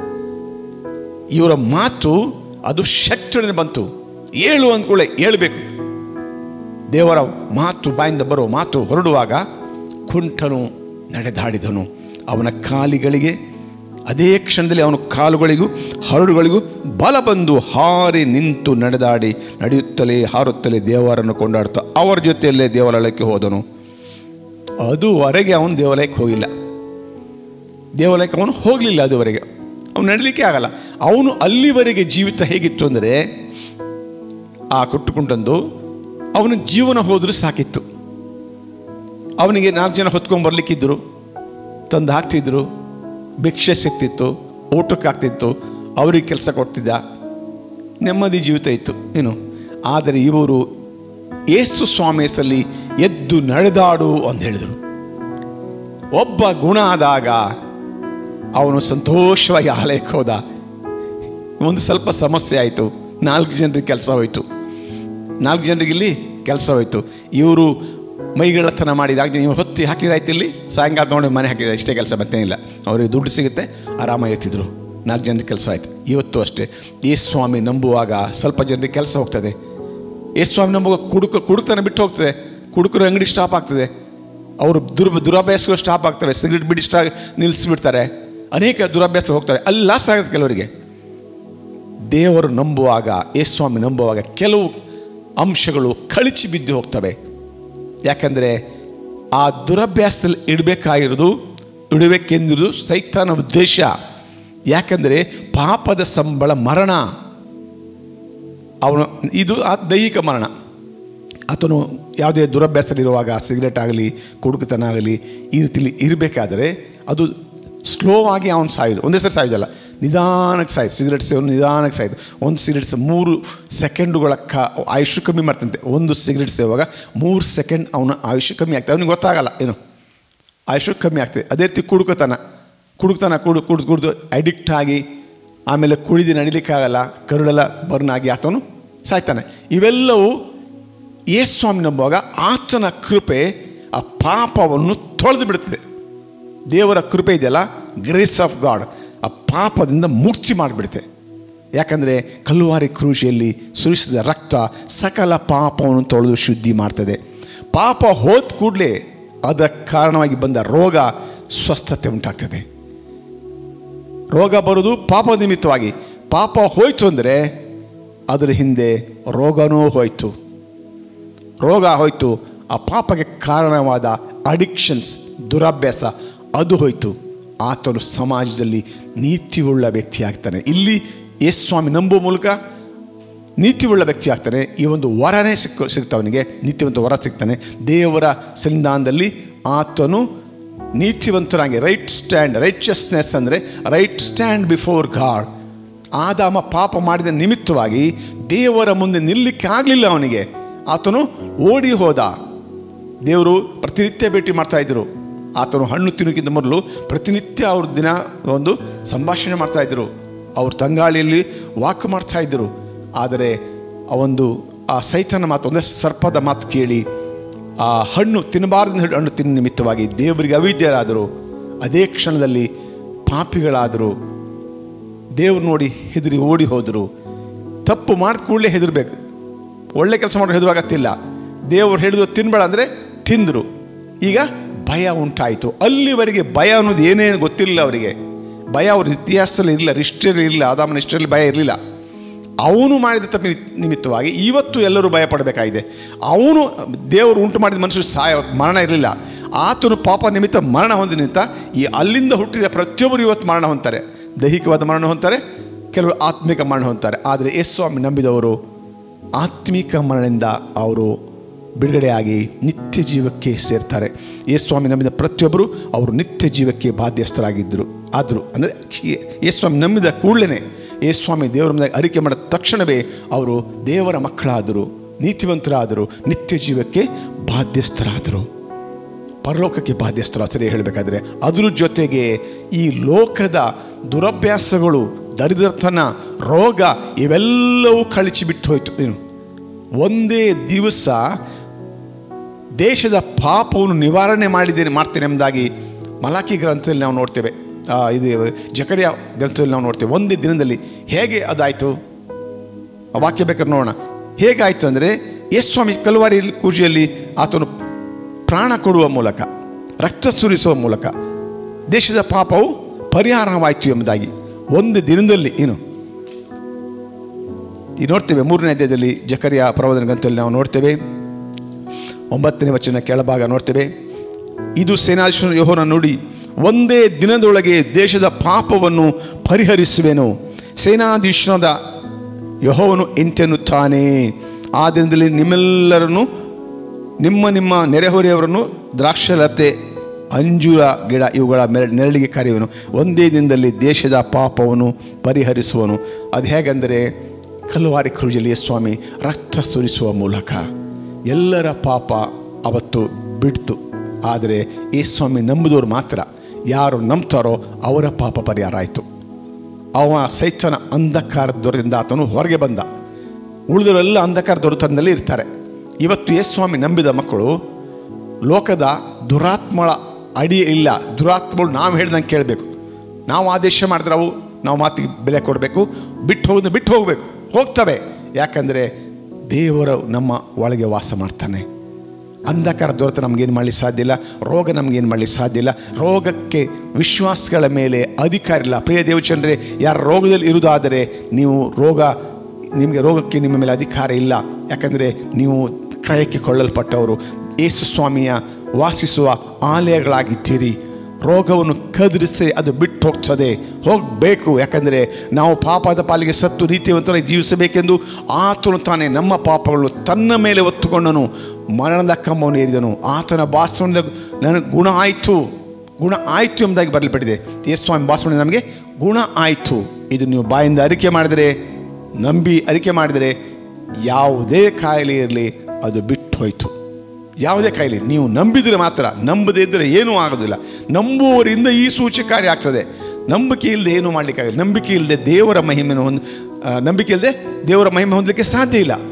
ಇವರ ಮಾತು ಅದು ಶಕ್ತಿಯೊಡನೆ ಬಂತು ಏಳು ಅಂದ್ಕೊಳ್ಳೆ ಏಳಬೇಕು ದೇವರ ಮಾತು ಬಾಯಿಂದ ಬರೋ ಮಾತು ಹೊರಡುವಾಗ ಕುಂಟನು ನಡೆದಾಡಿದನು ಅವನ ಕಾಲಿಗಳಿಗೆ ಅದೇ ಕ್ಷಣದಲ್ಲಿ ಅವನ ಕಾಲುಗಳಿಗೂ ಹರಡುಗಳಿಗೂ ಬಲ ಬಂದು ಹಾರಿ ನಿಂತು ನಡೆದಾಡಿ ನಡೆಯುತ್ತಲೇ ಹಾರುತ್ತಲೇ ದೇವರನ್ನು ಕೊಂಡಾಡ್ತಾ ಅವರ ಜೊತೆಯಲ್ಲೇ ದೇವಾಲಯಕ್ಕೆ ಹೋದನು ಅದುವರೆಗೆ ಅವನು ದೇವಾಲಯಕ್ಕೆ ಹೋಗಿಲ್ಲ ದೇವಾಲಯಕ್ಕೆ ಅವನು ಹೋಗಲಿಲ್ಲ ಅದುವರೆಗೆ ಅವನು ನಡಲಿಕ್ಕೆ ಆಗಲ್ಲ ಅವನು ಅಲ್ಲಿವರೆಗೆ ಜೀವಿತ ಹೇಗಿತ್ತು ಅಂದರೆ ಆ ಕೊಟ್ಟುಕೊಂಡಂದು ಅವನ ಜೀವನ ಹೋದರೂ ಸಾಕಿತ್ತು ಅವನಿಗೆ ನಾಲ್ಕು ಜನ ಹೊತ್ಕೊಂಡು ಬರಲಿಕ್ಕಿದ್ದರು ತಂದು ಹಾಕ್ತಿದ್ರು ಭಿಕ್ಷೆ ಸಿಗ್ತಿತ್ತು ಊಟಕ್ಕೆ ಆಗ್ತಿತ್ತು ಅವ್ರಿಗೆ ಕೆಲಸ ಕೊಡ್ತಿದ್ದ ನೆಮ್ಮದಿ ಜೀವಿತ ಇತ್ತು ಏನು ಆದರೆ ಇವರು ಯೇಸು ಸ್ವಾಮಿ ಹೆಸರಲ್ಲಿ ಎದ್ದು ನಡೆದಾಡು ಅಂತ ಹೇಳಿದರು ಒಬ್ಬ ಗುಣ ಆದಾಗ ಅವನು ಸಂತೋಷವಾಗಿ ಆಲಯಕ್ಕೆ ಹೋದ ಒಂದು ಸ್ವಲ್ಪ ಸಮಸ್ಯೆ ಆಯಿತು ನಾಲ್ಕು ಜನರಿಗೆ ಕೆಲಸ ಹೋಯಿತು ನಾಲ್ಕು ಜನರಿಗೆ ಇಲ್ಲಿ ಕೆಲಸ ಹೋಯಿತು ಇವರು ಮೈಗಳತನ ಮಾಡಿದಾಗ ನೀವು ಹೊತ್ತಿ ಹಾಕಿದಾಯ್ತು ಇಲ್ಲಿ ಸಾಯಂಕಾಲ ನೋಡಿ ಮನೆ ಹಾಕಿದ್ರೆ ಇಷ್ಟೇ ಕೆಲಸ ಮತ್ತೇನಿಲ್ಲ ಅವರಿಗೆ ದುಡ್ಡು ಸಿಗುತ್ತೆ ಆರಾಮಾಗಿ ಇರ್ತಿದ್ರು ನಾಲ್ಕು ಜನರಿಗೆ ಕೆಲಸ ಆಯಿತು ಇವತ್ತು ಅಷ್ಟೇ ಈ ಸ್ವಾಮಿ ನಂಬುವಾಗ ಸ್ವಲ್ಪ ಜನರಿಗೆ ಕೆಲಸ ಹೋಗ್ತದೆ ಈ ಸ್ವಾಮಿ ನಂಬುವಾಗ ಕುಡುಕ ಕುಡುಕತನ ಬಿಟ್ಟು ಹೋಗ್ತದೆ ಕುಡುಕರು ಅಂಗಡಿ ಸ್ಟಾಪ್ ಆಗ್ತದೆ ಅವರು ದುರ್ ದುರಭ್ಯಾಸಗಳು ಸ್ಟಾಪ್ ಆಗ್ತವೆ ಸಿಗರೇಟ್ ಬಿಡಿ ಸ್ಟಾ ನಿಲ್ಲಿಸ್ಬಿಡ್ತಾರೆ ಅನೇಕ ದುರಭ್ಯಾಸ ಹೋಗ್ತಾರೆ ಅಲ್ಲಿ ಲಾಸ್ ಆಗುತ್ತೆ ಕೆಲವರಿಗೆ ದೇವರು ನಂಬುವಾಗ ಯೇಸ್ವಾಮಿ ನಂಬುವಾಗ ಕೆಲವು ಅಂಶಗಳು ಕಳಚಿ ಬಿದ್ದು ಹೋಗ್ತವೆ ಯಾಕಂದರೆ ಆ ದುರಭ್ಯಾಸದಲ್ಲಿ ಇಡಬೇಕಾಗಿರೋದು ಇಡಬೇಕೆಂದಿರೋದು ಸೈತಾನ ಉದ್ದೇಶ ಯಾಕಂದರೆ ಪಾಪದ ಸಂಬಳ ಮರಣ ಅವನು ಇದು ಆ ದೈಹಿಕ ಮರಣ ಆತನು ಯಾವುದೇ ದುರಭ್ಯಾಸದಲ್ಲಿರುವಾಗ ಸಿಗರೇಟ್ ಆಗಲಿ ಕುಡುಕತನ ಆಗಲಿ ಈ ರೀತಿಲಿ ಇರಬೇಕಾದ್ರೆ ಅದು ಸ್ಲೋ ಆಗಿ ಅವನು ಸಾಯೋದು ಒಂದೇ ಸರಿ ಸಾಯೋದಲ್ಲ ನಿಧಾನಕ್ಕೆ ಸಾಯ್ತು ಸಿಗರೇಟ್ ಸೇವನೆ ನಿಧಾನಕ್ಕೆ ಸಾಯ್ತು ಒಂದು ಸಿಗರೇಟ್ ಮೂರು ಸೆಕೆಂಡುಗಳ ಕ ಆಯುಷ್ಯ ಕಮ್ಮಿ ಮಾಡ್ತಂತೆ ಒಂದು ಸಿಗರೇಟ್ ಸೇವಾಗ ಮೂರು ಸೆಕೆಂಡ್ ಅವನ ಆಯುಷ್ಯ ಕಮ್ಮಿ ಆಗ್ತದೆ ಅವನಿಗೆ ಗೊತ್ತಾಗಲ್ಲ ಏನು ಆಯುಷ್ಯ ಕಮ್ಮಿ ಆಗ್ತದೆ ಅದೇ ರೀತಿ ಕುಡುಕತನ ಕುಡುಕ್ತನ ಕುಡು ಕುಡ್ದು ಕುಡಿದು ಅಡಿಕ್ಟ್ ಆಗಿ ಆಮೇಲೆ ಕುಡಿದು ನಡಿಲಿಕ್ಕಾಗಲ್ಲ ಕರುಳೆಲ್ಲ ಬರ್ನ್ ಆಗಿ ಆತನು ಸಾಯ್ತಾನೆ ಇವೆಲ್ಲವೂ ಯೇಸ್ವಾಮಿ ನಂಬುವಾಗ ಆತನ ಕೃಪೆ ಆ ಪಾಪವನ್ನು ತೊಳೆದು ಬಿಡುತ್ತದೆ ದೇವರ ಕೃಪೆ ಇದೆಯಲ್ಲ ಗ್ರೇಸ್ ಆಫ್ ಗಾಡ್ ಆ ಪಾಪದಿಂದ ಮುಕ್ತಿ ಮಾಡಿಬಿಡುತ್ತೆ ಯಾಕಂದರೆ ಕಲ್ಲುವಾರಿ ಕ್ರೂಶಿಯಲ್ಲಿ ಸುರಿಸಿದ ರಕ್ತ ಸಕಲ ಪಾಪವನ್ನು ತೊಳೆದು ಶುದ್ಧಿ ಮಾಡ್ತದೆ ಪಾಪ ಹೋದ ಕೂಡಲೇ ಅದರ ಕಾರಣವಾಗಿ ಬಂದ ರೋಗ ಸ್ವಸ್ಥತೆ ಉಂಟಾಗ್ತದೆ ರೋಗ ಬರೋದು ಪಾಪ ನಿಮಿತ್ತವಾಗಿ ಪಾಪ ಹೋಯ್ತು ಅಂದರೆ ಅದರ ಹಿಂದೆ ರೋಗನೂ ಹೋಯ್ತು ರೋಗ ಹೋಯ್ತು ಆ ಪಾಪಕ್ಕೆ ಕಾರಣವಾದ ಅಡಿಕ್ಷನ್ಸ್ ದುರಭ್ಯಾಸ ಅದು ಹೋಯ್ತು ಆತನು ಸಮಾಜದಲ್ಲಿ ನೀತಿಯುಳ್ಳ ವ್ಯಕ್ತಿ ಆಗ್ತಾನೆ ಇಲ್ಲಿ ಯೇಸ್ವಾಮಿ ನಂಬುವ ಮೂಲಕ ನೀತಿಯುಳ್ಳ ವ್ಯಕ್ತಿ ಆಗ್ತಾನೆ ಈ ಒಂದು ವರನೇ ಸಿಕ್ಕ ಸಿಗ್ತವನಿಗೆ ನೀತಿವಂತ ವರ ಸಿಗ್ತಾನೆ ದೇವರ ಸಂಧಾನದಲ್ಲಿ ಆತನು ನೀತಿವಂತನಾಗಿ ರೈಟ್ ಸ್ಟ್ಯಾಂಡ್ ರೈಚಸ್ನೆಸ್ ಅಂದರೆ ರೈಟ್ ಸ್ಟ್ಯಾಂಡ್ ಬಿಫೋರ್ ಗಾಡ್ ಆದಾಮ ಪಾಪ ಮಾಡಿದ ನಿಮಿತ್ತವಾಗಿ ದೇವರ ಮುಂದೆ ನಿಲ್ಲಕ್ಕೆ ಆಗಲಿಲ್ಲ ಅವನಿಗೆ ಆತನು ಓಡಿ ಹೋದ ದೇವರು ಪ್ರತಿನಿತ್ಯ ಭೇಟಿ ಮಾಡ್ತಾಯಿದ್ರು ಆತನು ಹಣ್ಣು ತಿನ್ನೋಕ್ಕಿಂತ ಮೊದಲು ಪ್ರತಿನಿತ್ಯ ಅವ್ರ ದಿನ ಒಂದು ಸಂಭಾಷಣೆ ಮಾಡ್ತಾಯಿದ್ರು ಅವ್ರ ತಂಗಾಳಿಯಲ್ಲಿ ವಾಕ್ ಮಾಡ್ತಾಯಿದ್ರು ಆದರೆ ಆ ಒಂದು ಆ ಸೈತನ ಮಾತು ಒಂದೇ ಸರ್ಪದ ಮಾತು ಕೇಳಿ ಆ ಹಣ್ಣು ತಿನ್ನಬಾರ್ದು ಹಣ್ಣು ತಿನ್ನ ನಿಮಿತ್ತವಾಗಿ ದೇವರಿಗೆ ಅವಿದ್ಯರಾದರು ಅದೇ ಕ್ಷಣದಲ್ಲಿ ಪಾಪಿಗಳಾದರು ದೇವ್ರು ನೋಡಿ ಹೆದರಿ ಓಡಿ ಹೋದರು ತಪ್ಪು ಮಾಡಿದ ಕೂಡಲೇ ಹೆದರ್ಬೇಕು ಒಳ್ಳೆ ಕೆಲಸ ಮಾಡೋ ಹೆದರುವಾಗತ್ತಿಲ್ಲ ದೇವರು ಹೇಳಿದ್ರು ತಿನ್ಬೇಡ ಅಂದರೆ ತಿಂದರು ಈಗ ಭಯ ಉಂಟಾಯಿತು ಅಲ್ಲಿವರೆಗೆ ಭಯ ಅನ್ನೋದು ಏನೇನು ಗೊತ್ತಿಲ್ಲ ಅವರಿಗೆ ಭಯ ಅವ್ರ ಇತಿಹಾಸದಲ್ಲಿ ಇರಲಿಲ್ಲ ಹಿಸ್ಟ್ರಿಯಲ್ಲಿ ಇರಲಿಲ್ಲ ಆದಾಮನ ಹಿಸ್ಟ್ರಿಯಲ್ಲಿ ಭಯ ಇರಲಿಲ್ಲ ಅವನು ಮಾಡಿದ ತಪ್ಪು ನಿಮಿತ್ತವಾಗಿ ಇವತ್ತು ಎಲ್ಲರೂ ಭಯ ಪಡಬೇಕಾಗಿದೆ ಅವನು ದೇವರು ಉಂಟು ಮಾಡಿದ ಮನುಷ್ಯರು ಸಾಯ ಮರಣ ಇರಲಿಲ್ಲ ಆತನು ಪಾಪ ನಿಮಿತ್ತ ಮರಣ ಹೊಂದಿದ ನಿಮಿತ್ತ ಈ ಅಲ್ಲಿಂದ ಹುಟ್ಟಿದ ಪ್ರತಿಯೊಬ್ಬರು ಇವತ್ತು ಮರಣ ಹೊಂತಾರೆ ದೈಹಿಕವಾದ ಮರಣ ಹೊಂತಾರೆ ಕೆಲವರು ಆತ್ಮಿಕ ಮರಣ ಹೊಂತಾರೆ ಆದರೆ ಯೇಸ್ವಾಮಿ ನಂಬಿದವರು ಆತ್ಮಿಕ ಮರಣದಿಂದ ಅವರು ಬಿಡುಗಡೆಯಾಗಿ ನಿತ್ಯ ಜೀವಕ್ಕೆ ಸೇರ್ತಾರೆ ಯೇಸ್ವಾಮಿ ನಂಬಿದ ಪ್ರತಿಯೊಬ್ಬರು ಅವರು ನಿತ್ಯ ಜೀವಕ್ಕೆ ಬಾಧ್ಯಸ್ಥರಾಗಿದ್ದರು ಆದರು ಅಂದರೆ ಯೇಸ್ವಾಮಿ ನಂಬಿದ ಕೂಡಲೇ ಯೇಸ್ವಾಮಿ ದೇವರ ಮುಂದೆ ಅರಿಕೆ ಮಾಡಿದ ತಕ್ಷಣವೇ ಅವರು ದೇವರ ಮಕ್ಕಳಾದರು ನೀತಿವಂತರಾದರು ನಿತ್ಯ ಜೀವಕ್ಕೆ ಬಾಧ್ಯಸ್ಥರಾದರು ಪರಲೋಕಕ್ಕೆ ಬಾಧ್ಯಸ್ಥರು ಸರಿ ಹೇಳಬೇಕಾದ್ರೆ ಅದ್ರ ಜೊತೆಗೆ ಈ ಲೋಕದ ದುರಭ್ಯಾಸಗಳು ದರಿದ್ರತನ ರೋಗ ಇವೆಲ್ಲವೂ ಕಳಿಸಿ ಬಿಟ್ಟು ಹೋಯ್ತು ಏನು ಒಂದೇ ದಿವಸ ದೇಶದ ಪಾಪವನ್ನು ನಿವಾರಣೆ ಮಾಡಿದ್ದೇನೆ ಮಾಡ್ತೇನೆ ಎಂಬುದಾಗಿ ಮಲಾಕಿ ಗ್ರಂಥದಲ್ಲಿ ನಾವು ನೋಡ್ತೇವೆ ಆ, ಇದು ಜಕರಿಯ ಗ್ರಂಥದಲ್ಲಿ ನಾವು ನೋಡ್ತೇವೆ ಒಂದೇ ದಿನದಲ್ಲಿ ಹೇಗೆ ಅದಾಯಿತು ಆ ವಾಕ್ಯ ಬೇಕಾದ್ರೆ ನೋಡೋಣ ಹೇಗಾಯಿತು ಅಂದರೆ ಯೇಸ್ವಾಮಿ ಕಲ್ವಾರಿ ಪೂಜೆಯಲ್ಲಿ ಆತನು ಪ್ರಾಣ ಕೊಡುವ ಮೂಲಕ ರಕ್ತ ಸುರಿಸುವ ಮೂಲಕ ದೇಶದ ಪಾಪವು ಪರಿಹಾರವಾಯಿತು ಎಂಬುದಾಗಿ ಒಂದು ದಿನದಲ್ಲಿ ಏನು ಈ ನೋಡ್ತೇವೆ ಮೂರನೇ ಅಧ್ಯಾಯದಲ್ಲಿ ಜಕರಿಯ ಪ್ರವಾದನ ಗ್ರಂಥದಲ್ಲಿ ನಾವು ನೋಡ್ತೇವೆ ಒಂಬತ್ತನೇ ವಚನ ಕೆಳಭಾಗ ನೋಡ್ತೇವೆ ಇದು ಸೇನಾಧೀಶ್ವರ ಯೆಹೋವನ ನುಡಿ ಒಂದೇ ದಿನದೊಳಗೆ ದೇಶದ ಪಾಪವನ್ನು ಪರಿಹರಿಸುವೆನು ಸೇನಾಧೀಶ್ವರದ ಯಹೋವನು ಇಂತೆನ್ನುತ್ತಾನೆ ಆ ದಿನದಲ್ಲಿ ನಿಮ್ಮೆಲ್ಲರನ್ನು ನಿಮ್ಮ ನಿಮ್ಮ ನೆರೆಹೊರೆಯವರನ್ನು ದ್ರಾಕ್ಷಲತೆ ಅಂಜೂರ ಗಿಡ ಇವುಗಳ ಮೆರ ನೆರಳಿಗೆ ಕರೆಯುವನು ಒಂದೇ ದಿನದಲ್ಲಿ ದೇಶದ ಪಾಪವನ್ನು ಪರಿಹರಿಸುವನು ಅದು ಹೇಗೆಂದರೆ ಕಲ್ವಾರಿ ಕ್ರೂಜಲಿಯ ಸ್ವಾಮಿ ರಕ್ತ ಸುರಿಸುವ ಮೂಲಕ ಎಲ್ಲರ ಪಾಪ ಅವತ್ತು ಬಿಡ್ತು ಆದರೆ ಈ ಸ್ವಾಮಿ ನಂಬಿದವರು ಮಾತ್ರ ಯಾರು ನಂಬ್ತಾರೋ ಅವರ ಪಾಪ ಪರಿಹಾರ ಆಯಿತು ಅವ ಸೈತನ ಅಂಧಕಾರದ ದೊರೆಯಿಂದ ಆತನು ಹೊರಗೆ ಬಂದ ಉಳಿದವರೆಲ್ಲ ಅಂಧಕಾರ ದೊರೆತನದಲ್ಲಿ ಇರ್ತಾರೆ ಇವತ್ತು ಯೇಸ್ವಾಮಿ ನಂಬಿದ ಮಕ್ಕಳು ಲೋಕದ ದುರಾತ್ಮಳ ಅಡಿ ಇಲ್ಲ ದುರಾತ್ಮಗಳು ನಾವು ಹೇಳ್ದಂಗೆ ಕೇಳಬೇಕು ನಾವು ಆದೇಶ ಮಾಡಿದ್ರೆ ಅವು ನಾವು ಮಾತಿಗೆ ಬೆಲೆ ಕೊಡಬೇಕು ಬಿಟ್ಟು ಹೋಗೋದು ಬಿಟ್ಟು ಹೋಗಬೇಕು ಹೋಗ್ತವೆ ಯಾಕಂದರೆ ದೇವರು ನಮ್ಮ ಒಳಗೆ ವಾಸ ಮಾಡ್ತಾನೆ ಅಂಧಕಾರ ದೊರೆತ ನಮಗೇನು ಮಾಡಲಿಕ್ಕೆ ಸಾಧ್ಯ ಇಲ್ಲ ರೋಗ ನಮಗೇನು ಮಾಡಲಿಕ್ಕೆ ಸಾಧ್ಯ ಇಲ್ಲ ರೋಗಕ್ಕೆ ವಿಶ್ವಾಸಗಳ ಮೇಲೆ ಅಧಿಕಾರ ಇಲ್ಲ ಪ್ರಿಯ ದೇವಚಂದ್ರೆ ಯಾರು ರೋಗದಲ್ಲಿ ಇರುವುದಾದರೆ ನೀವು ರೋಗ ನಿಮಗೆ ರೋಗಕ್ಕೆ ನಿಮ್ಮ ಮೇಲೆ ಅಧಿಕಾರ ಇಲ್ಲ ಯಾಕಂದರೆ ನೀವು ಕ್ರಯಕ್ಕೆ ಕೊಳ್ಳಲ್ಪಟ್ಟವರು ಯೇಸು ಸ್ವಾಮಿಯ ವಾಸಿಸುವ ಆಲಯಗಳಾಗಿದ್ದೀರಿ ರೋಗವನ್ನು ಕದರಿಸಿ ಅದು ಬಿಟ್ಟು ಹೋಗ್ತದೆ ಹೋಗಬೇಕು ಯಾಕಂದರೆ ನಾವು ಪಾಪದ ಪಾಲಿಗೆ ಸತ್ತು ನೀತಿವಂತರಾಗಿ ಜೀವಿಸಬೇಕೆಂದು ಆತನು ತಾನೇ ನಮ್ಮ ಪಾಪಗಳನ್ನು ತನ್ನ ಮೇಲೆ ಒತ್ತುಕೊಂಡನು ಮರಣದ ಕಂಬವನ್ನು ಏರಿದನು ಆತನ ಭಾಷಣದ ನನಗೆ ಗುಣ ಆಯಿತು ಗುಣ ಆಯಿತು ಎಂಬುದಾಗಿ ಬರಲ್ಪಟ್ಟಿದೆ ಯೇಸ್ವಾಮಿ ಭಾಷಣ ನಮಗೆ ಗುಣ ಆಯಿತು ಇದು ನೀವು ಬಾಯಿಂದ ಅರಿಕೆ ಮಾಡಿದರೆ ನಂಬಿ ಅರಿಕೆ ಮಾಡಿದರೆ ಯಾವುದೇ ಕಾಯಿಲೆ ಇರಲಿ ಅದು ಬಿಟ್ಟು ಹೋಯಿತು ಯಾವುದೇ ಕಾಯಿಲೆ ನೀವು ನಂಬಿದರೆ ಮಾತ್ರ ನಂಬದೇ ಇದ್ದರೆ ಏನೂ ಆಗೋದಿಲ್ಲ ನಂಬುವವರಿಂದ ಈ ಸೂಚಕಾರಿ ಆಗ್ತದೆ ನಂಬಿಕೆ ಇಲ್ಲದೆ ಏನೂ ಮಾಡಲಿಕ್ಕಾಗಲ್ಲ ನಂಬಿಕೆ ಇಲ್ಲದೆ ದೇವರ ಮಹಿಮೆಯನ್ನು ಹೊಂದ್ ಆ, ನಂಬಿಕೆ ಇಲ್ಲದೆ ದೇವರ ಮಹಿಮೆ ಹೊಂದಲಿಕ್ಕೆ ಸಾಧ್ಯ ಇಲ್ಲ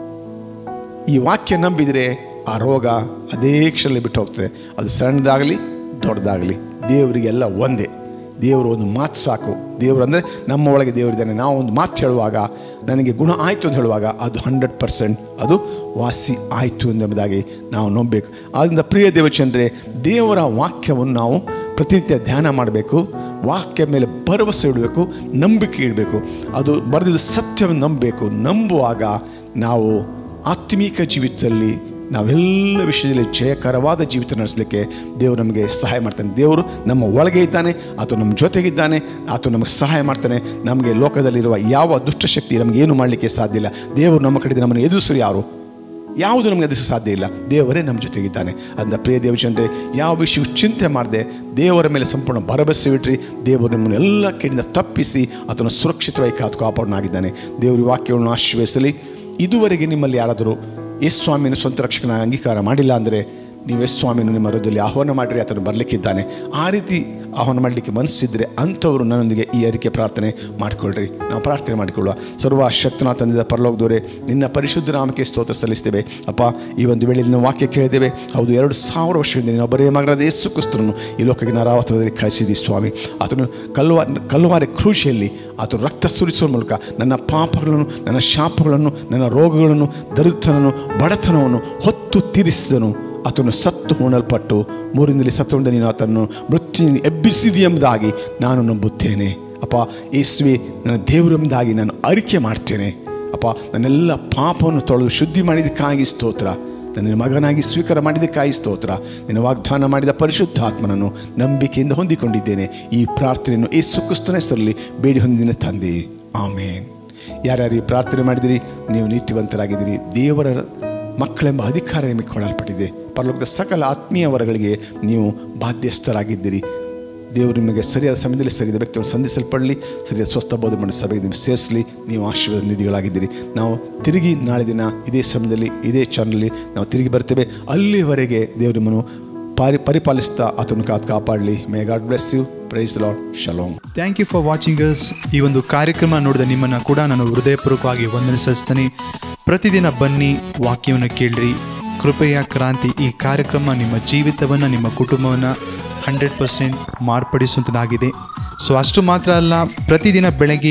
ಈ ವಾಕ್ಯ ನಂಬಿದರೆ ಆ ರೋಗ ಅದೇ ಕ್ಷಣದಲ್ಲಿ ಬಿಟ್ಟು ಹೋಗ್ತದೆ ಅದು ಸಣ್ಣದಾಗಲಿ ದೊಡ್ಡದಾಗಲಿ ದೇವರಿಗೆಲ್ಲ ಒಂದೇ ದೇವರು ಒಂದು ಮಾತು ಸಾಕು ದೇವರು ಅಂದರೆ ನಮ್ಮ ಒಳಗೆ ದೇವರಿದ್ದಾನೆ ನಾವು ಒಂದು ಮಾತು ಹೇಳುವಾಗ ನನಗೆ ಗುಣ ಆಯಿತು ಅಂತ ಹೇಳುವಾಗ ಅದು ಹಂಡ್ರೆಡ್ ಪರ್ಸೆಂಟ್ ಅದು ವಾಸಿ ಆಯಿತು ಎಂಬುದಾಗಿ ನಾವು ನಂಬಬೇಕು ಆದ್ದರಿಂದ ಪ್ರಿಯ ದೇವಚಂದ್ರೆ ದೇವರ ವಾಕ್ಯವನ್ನು ನಾವು ಪ್ರತಿನಿತ್ಯ ಧ್ಯಾನ ಮಾಡಬೇಕು ವಾಕ್ಯ ಮೇಲೆ ಭರವಸೆ ಇಡಬೇಕು ನಂಬಿಕೆ ಇಡಬೇಕು ಅದು ಬರೆದಿದ್ದು ಸತ್ಯವನ್ನು ನಂಬಬೇಕು ನಂಬುವಾಗ ನಾವು ಆತ್ಮೀಕ ಜೀವಿತದಲ್ಲಿ ನಾವೆಲ್ಲ ವಿಷಯದಲ್ಲಿ ಜಯಕರವಾದ ಜೀವಿತ ನಡೆಸಲಿಕ್ಕೆ ದೇವರು ನಮಗೆ ಸಹಾಯ ಮಾಡ್ತಾನೆ ದೇವರು ನಮ್ಮ ಒಳಗೆ ಇದ್ದಾನೆ ಆತ ನಮ್ಮ ಜೊತೆಗಿದ್ದಾನೆ ಆತ ನಮಗೆ ಸಹಾಯ ಮಾಡ್ತಾನೆ ನಮಗೆ ಲೋಕದಲ್ಲಿರುವ ಯಾವ ದುಷ್ಟಶಕ್ತಿ ನಮಗೆ ಏನು ಮಾಡಲಿಕ್ಕೆ ಸಾಧ್ಯ ಇಲ್ಲ ದೇವರು ನಮ್ಮ ಕಡೆ ನಮ್ಮನ್ನು ಎದುರಿಸರು ಯಾರು ಯಾವುದು ನಮಗೆ ಎದುರಿಸ ಸಾಧ್ಯ ಇಲ್ಲ ದೇವರೇ ನಮ್ಮ ಜೊತೆಗಿದ್ದಾನೆ ಅದನ್ನ ಪ್ರಿಯ ದೇವಚಂದ್ರೆ ಯಾವ ವಿಷಯವು ಚಿಂತೆ ಮಾಡದೆ ದೇವರ ಮೇಲೆ ಸಂಪೂರ್ಣ ಭರವಸೆ ಇಟ್ರಿ ದೇವರು ನಿಮ್ಮನ್ನು ಎಲ್ಲ ಕಡೆಯಿಂದ ತಪ್ಪಿಸಿ ಆತನ ಸುರಕ್ಷಿತವಾಗಿ ಕಾದು ಕಾಪಾಡನಾಗಿದ್ದಾನೆ ದೇವರು ಈ ವಾಕ್ಯವನ್ನು ಆಶ್ರಯಿಸಲಿ ಇದುವರೆಗೆ ನಿಮ್ಮಲ್ಲಿ ಯಾರಾದರೂ ಯೇಸು ಸ್ವಾಮಿಯನ್ನು ಸ್ವಂತ ರಕ್ಷಕನ ಅಂಗೀಕಾರ ಮಾಡಿಲ್ಲ ಅಂದರೆ ನೀವು ಯೇಸು ಸ್ವಾಮಿಯನ್ನು ನಿಮ್ಮ ಹೃದಯದಲ್ಲಿ ಆಹ್ವಾನ ಮಾಡಿರಿ ಆತನು ಬರಲಿಕ್ಕಿದ್ದಾನೆ ಆ ರೀತಿ ಆಹ್ವಾನ ಮಾಡಲಿಕ್ಕೆ ಮನಸ್ಸಿದ್ರೆ ಅಂಥವರು ನನ್ನೊಂದಿಗೆ ಈ ಅರಿಕೆ ಪ್ರಾರ್ಥನೆ ಮಾಡಿಕೊಳ್ಳ್ರಿ ನಾವು ಪ್ರಾರ್ಥನೆ ಮಾಡಿಕೊಳ್ಳುವ ಸರ್ವ ಶಕ್ತನ ತಂದಿದ ಪರಲೋಕದವರೇ ನಿನ್ನ ಪರಿಶುದ್ಧ ನಾಮಕ್ಕೆ ಸ್ತೋತ್ರ ಸಲ್ಲಿಸ್ತೇವೆ ಅಪ್ಪ ಈ ಒಂದು ವೇಳೆಯಲ್ಲಿ ನಾವು ವಾಕ್ಯ ಕೇಳಿದ್ದೇವೆ ಹೌದು ಎರಡು ಸಾವಿರ ವರ್ಷದಿಂದ ನೀನು ಒಬ್ಬರೇ ಮಗನಾದ ಯೇಸು ಕ್ರಿಸ್ತನನ್ನು ಈ ಲೋಕಕ್ಕೆ ನಾರಾವತದಲ್ಲಿ ಕಳಿಸಿದಿ ಸ್ವಾಮಿ ಆತನು ಕಲ್ವ ಕಲ್ವಾರಿ ಕೃಷಿಯಲ್ಲಿ ಆತನು ರಕ್ತ ಸುರಿಸುವ ಮೂಲಕ ನನ್ನ ಪಾಪಗಳನ್ನು ನನ್ನ ಶಾಪಗಳನ್ನು ನನ್ನ ರೋಗಗಳನ್ನು ದರಿದ್ರನನ್ನು ಬಡತನವನ್ನು ಹೊತ್ತು ತೀರಿಸಿದನು ಆತನು ಸತ್ತು ಹೂಣಲ್ಪಟ್ಟು ಮೂರಿನಲ್ಲಿ ಸತ್ತುಂಡ ನೀನು ಆತನ್ನು ಮೃತ್ಯುವಿನಲ್ಲಿ ಎಬ್ಬಿಸಿದಿ ಎಂಬುದಾಗಿ ನಾನು ನಂಬುತ್ತೇನೆ ಅಪ್ಪ ಯೇಸುವೆ ನನ್ನ ದೇವರೆಂಬುದಾಗಿ ನಾನು ಅರಿಕೆ ಮಾಡ್ತೇನೆ ಅಪ್ಪ ನನ್ನೆಲ್ಲ ಪಾಪವನ್ನು ತೊಳೆದು ಶುದ್ಧಿ ಮಾಡಿದ್ದಕ್ಕಾಗಿ ಸ್ತೋತ್ರ ನನ್ನ ಮಗನಾಗಿ ಸ್ವೀಕಾರ ಮಾಡಿದ್ದಕ್ಕಾಗಿ ಸ್ತೋತ್ರ ನಿನ್ನ ವಾಗ್ದಾನ ಮಾಡಿದ ಪರಿಶುದ್ಧಾತ್ಮನನ್ನು ನಂಬಿಕೆಯಿಂದ ಹೊಂದಿಕೊಂಡಿದ್ದೇನೆ ಈ ಪ್ರಾರ್ಥನೆಯನ್ನು ಯೇಸು ಕ್ರಿಸ್ತನ ಹೆಸರಲ್ಲಿ ಬೇಡಿ ಹೊಂದಿನ ತಂದೆ ಆಮೇನ್ ಯಾರ್ಯಾರು ಈ ಪ್ರಾರ್ಥನೆ ಮಾಡಿದಿರಿ ನೀವು ನೀತಿವಂತರಾಗಿದ್ದೀರಿ ದೇವರ ಮಕ್ಕಳೆಂಬ ಅಧಿಕಾರ ನಿಮಗೆ ಕೊಡಲ್ಪಟ್ಟಿದೆ ಪರಲೋಕದ ಸಕಲ ಆತ್ಮೀಯ ವರಗಳಿಗೆ ನೀವು ಬಾಧ್ಯಸ್ಥರಾಗಿದ್ದೀರಿ ದೇವರು ನಿಮಗೆ ಸರಿಯಾದ ಸಮಯದಲ್ಲಿ ಸರಿಯಾದ ವ್ಯಕ್ತಿಯನ್ನು ಸಂಧಿಸಲ್ಪಡಲಿ ಸರಿಯಾದ ಸ್ವಸ್ಥ ಬೋಧ ಮಾಡಿ ಸಭೆಗೆ ನಿಮಗೆ ಸೇರಿಸಲಿ ನೀವು ಆಶೀರ್ವಾದ ನಿಧಿಗಳಾಗಿದ್ದೀರಿ ನಾವು ತಿರುಗಿ ನಾಳೆ ದಿನ ಇದೇ ಸಮಯದಲ್ಲಿ ಇದೇ ಚಾನಲಲ್ಲಿ ನಾವು ತಿರುಗಿ ಬರ್ತೇವೆ ಅಲ್ಲಿವರೆಗೆ ದೇವರು ನಿಮ್ಮನ್ನು ಪಾರಿ ಪರಿಪಾಲಿಸ್ತಾ ಆತನು ಕಾದು ಕಾಪಾಡಲಿ may God bless you praise Lord shalom thank you for watching us ಈ ಒಂದು ಕಾರ್ಯಕ್ರಮ ನೋಡಿದ ನಿಮ್ಮನ್ನು ಕೂಡ ನಾನು ಹೃದಯಪೂರ್ವಕವಾಗಿ ವಂದನಿಸ್ತೀನಿ ಪ್ರತಿದಿನ ಬನ್ನಿ ವಾಕ್ಯವನ್ನು ಕೇಳ್ರಿ ಕೃಪೆಯ ಕ್ರಾಂತಿ ಈ ಕಾರ್ಯಕ್ರಮ ನಿಮ್ಮ ಜೀವಿತವನ್ನು ನಿಮ್ಮ ಕುಟುಂಬವನ್ನು ಹಂಡ್ರೆಡ್ ಪರ್ಸೆಂಟ್ ಮಾರ್ಪಡಿಸುವಂಥದ್ದಾಗಿದೆ ಸೊ ಅಷ್ಟು ಮಾತ್ರ ಅಲ್ಲ ಪ್ರತಿದಿನ ಬೆಳಗ್ಗೆ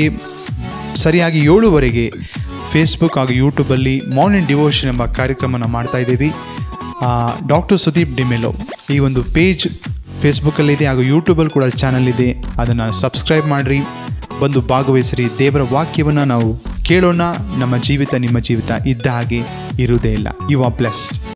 ಸರಿಯಾಗಿ ಏಳುವರೆಗೆ ಫೇಸ್ಬುಕ್ ಹಾಗೂ ಯೂಟ್ಯೂಬಲ್ಲಿ ಮಾರ್ನಿಂಗ್ ಡಿವೋಷನ್ ಎಂಬ ಕಾರ್ಯಕ್ರಮನ ಮಾಡ್ತಾ ಇದ್ದೀವಿ ಡಾಕ್ಟರ್ ಸುದೀಪ್ ಡಿಮೆಲೋ ಈ ಒಂದು ಪೇಜ್ ಫೇಸ್ಬುಕ್ಕಲ್ಲಿದೆ ಹಾಗೂ ಯೂಟ್ಯೂಬಲ್ಲಿ ಕೂಡ ಚಾನಲ್ ಇದೆ ಅದನ್ನು ಸಬ್ಸ್ಕ್ರೈಬ್ ಮಾಡಿರಿ ಬಂದು ಭಾಗವಹಿಸಿರಿ ದೇವರ ವಾಕ್ಯವನ್ನು ನಾವು ಕೇಳೋಣ ನಮ್ಮ ಜೀವಿತ ನಿಮ್ಮ ಜೀವಿತ ಇದ್ದ ಹಾಗೆ ಇರುವುದೇ ಇಲ್ಲ ಯು ಆರ್ ಬ್ಲೆಸ್ಡ್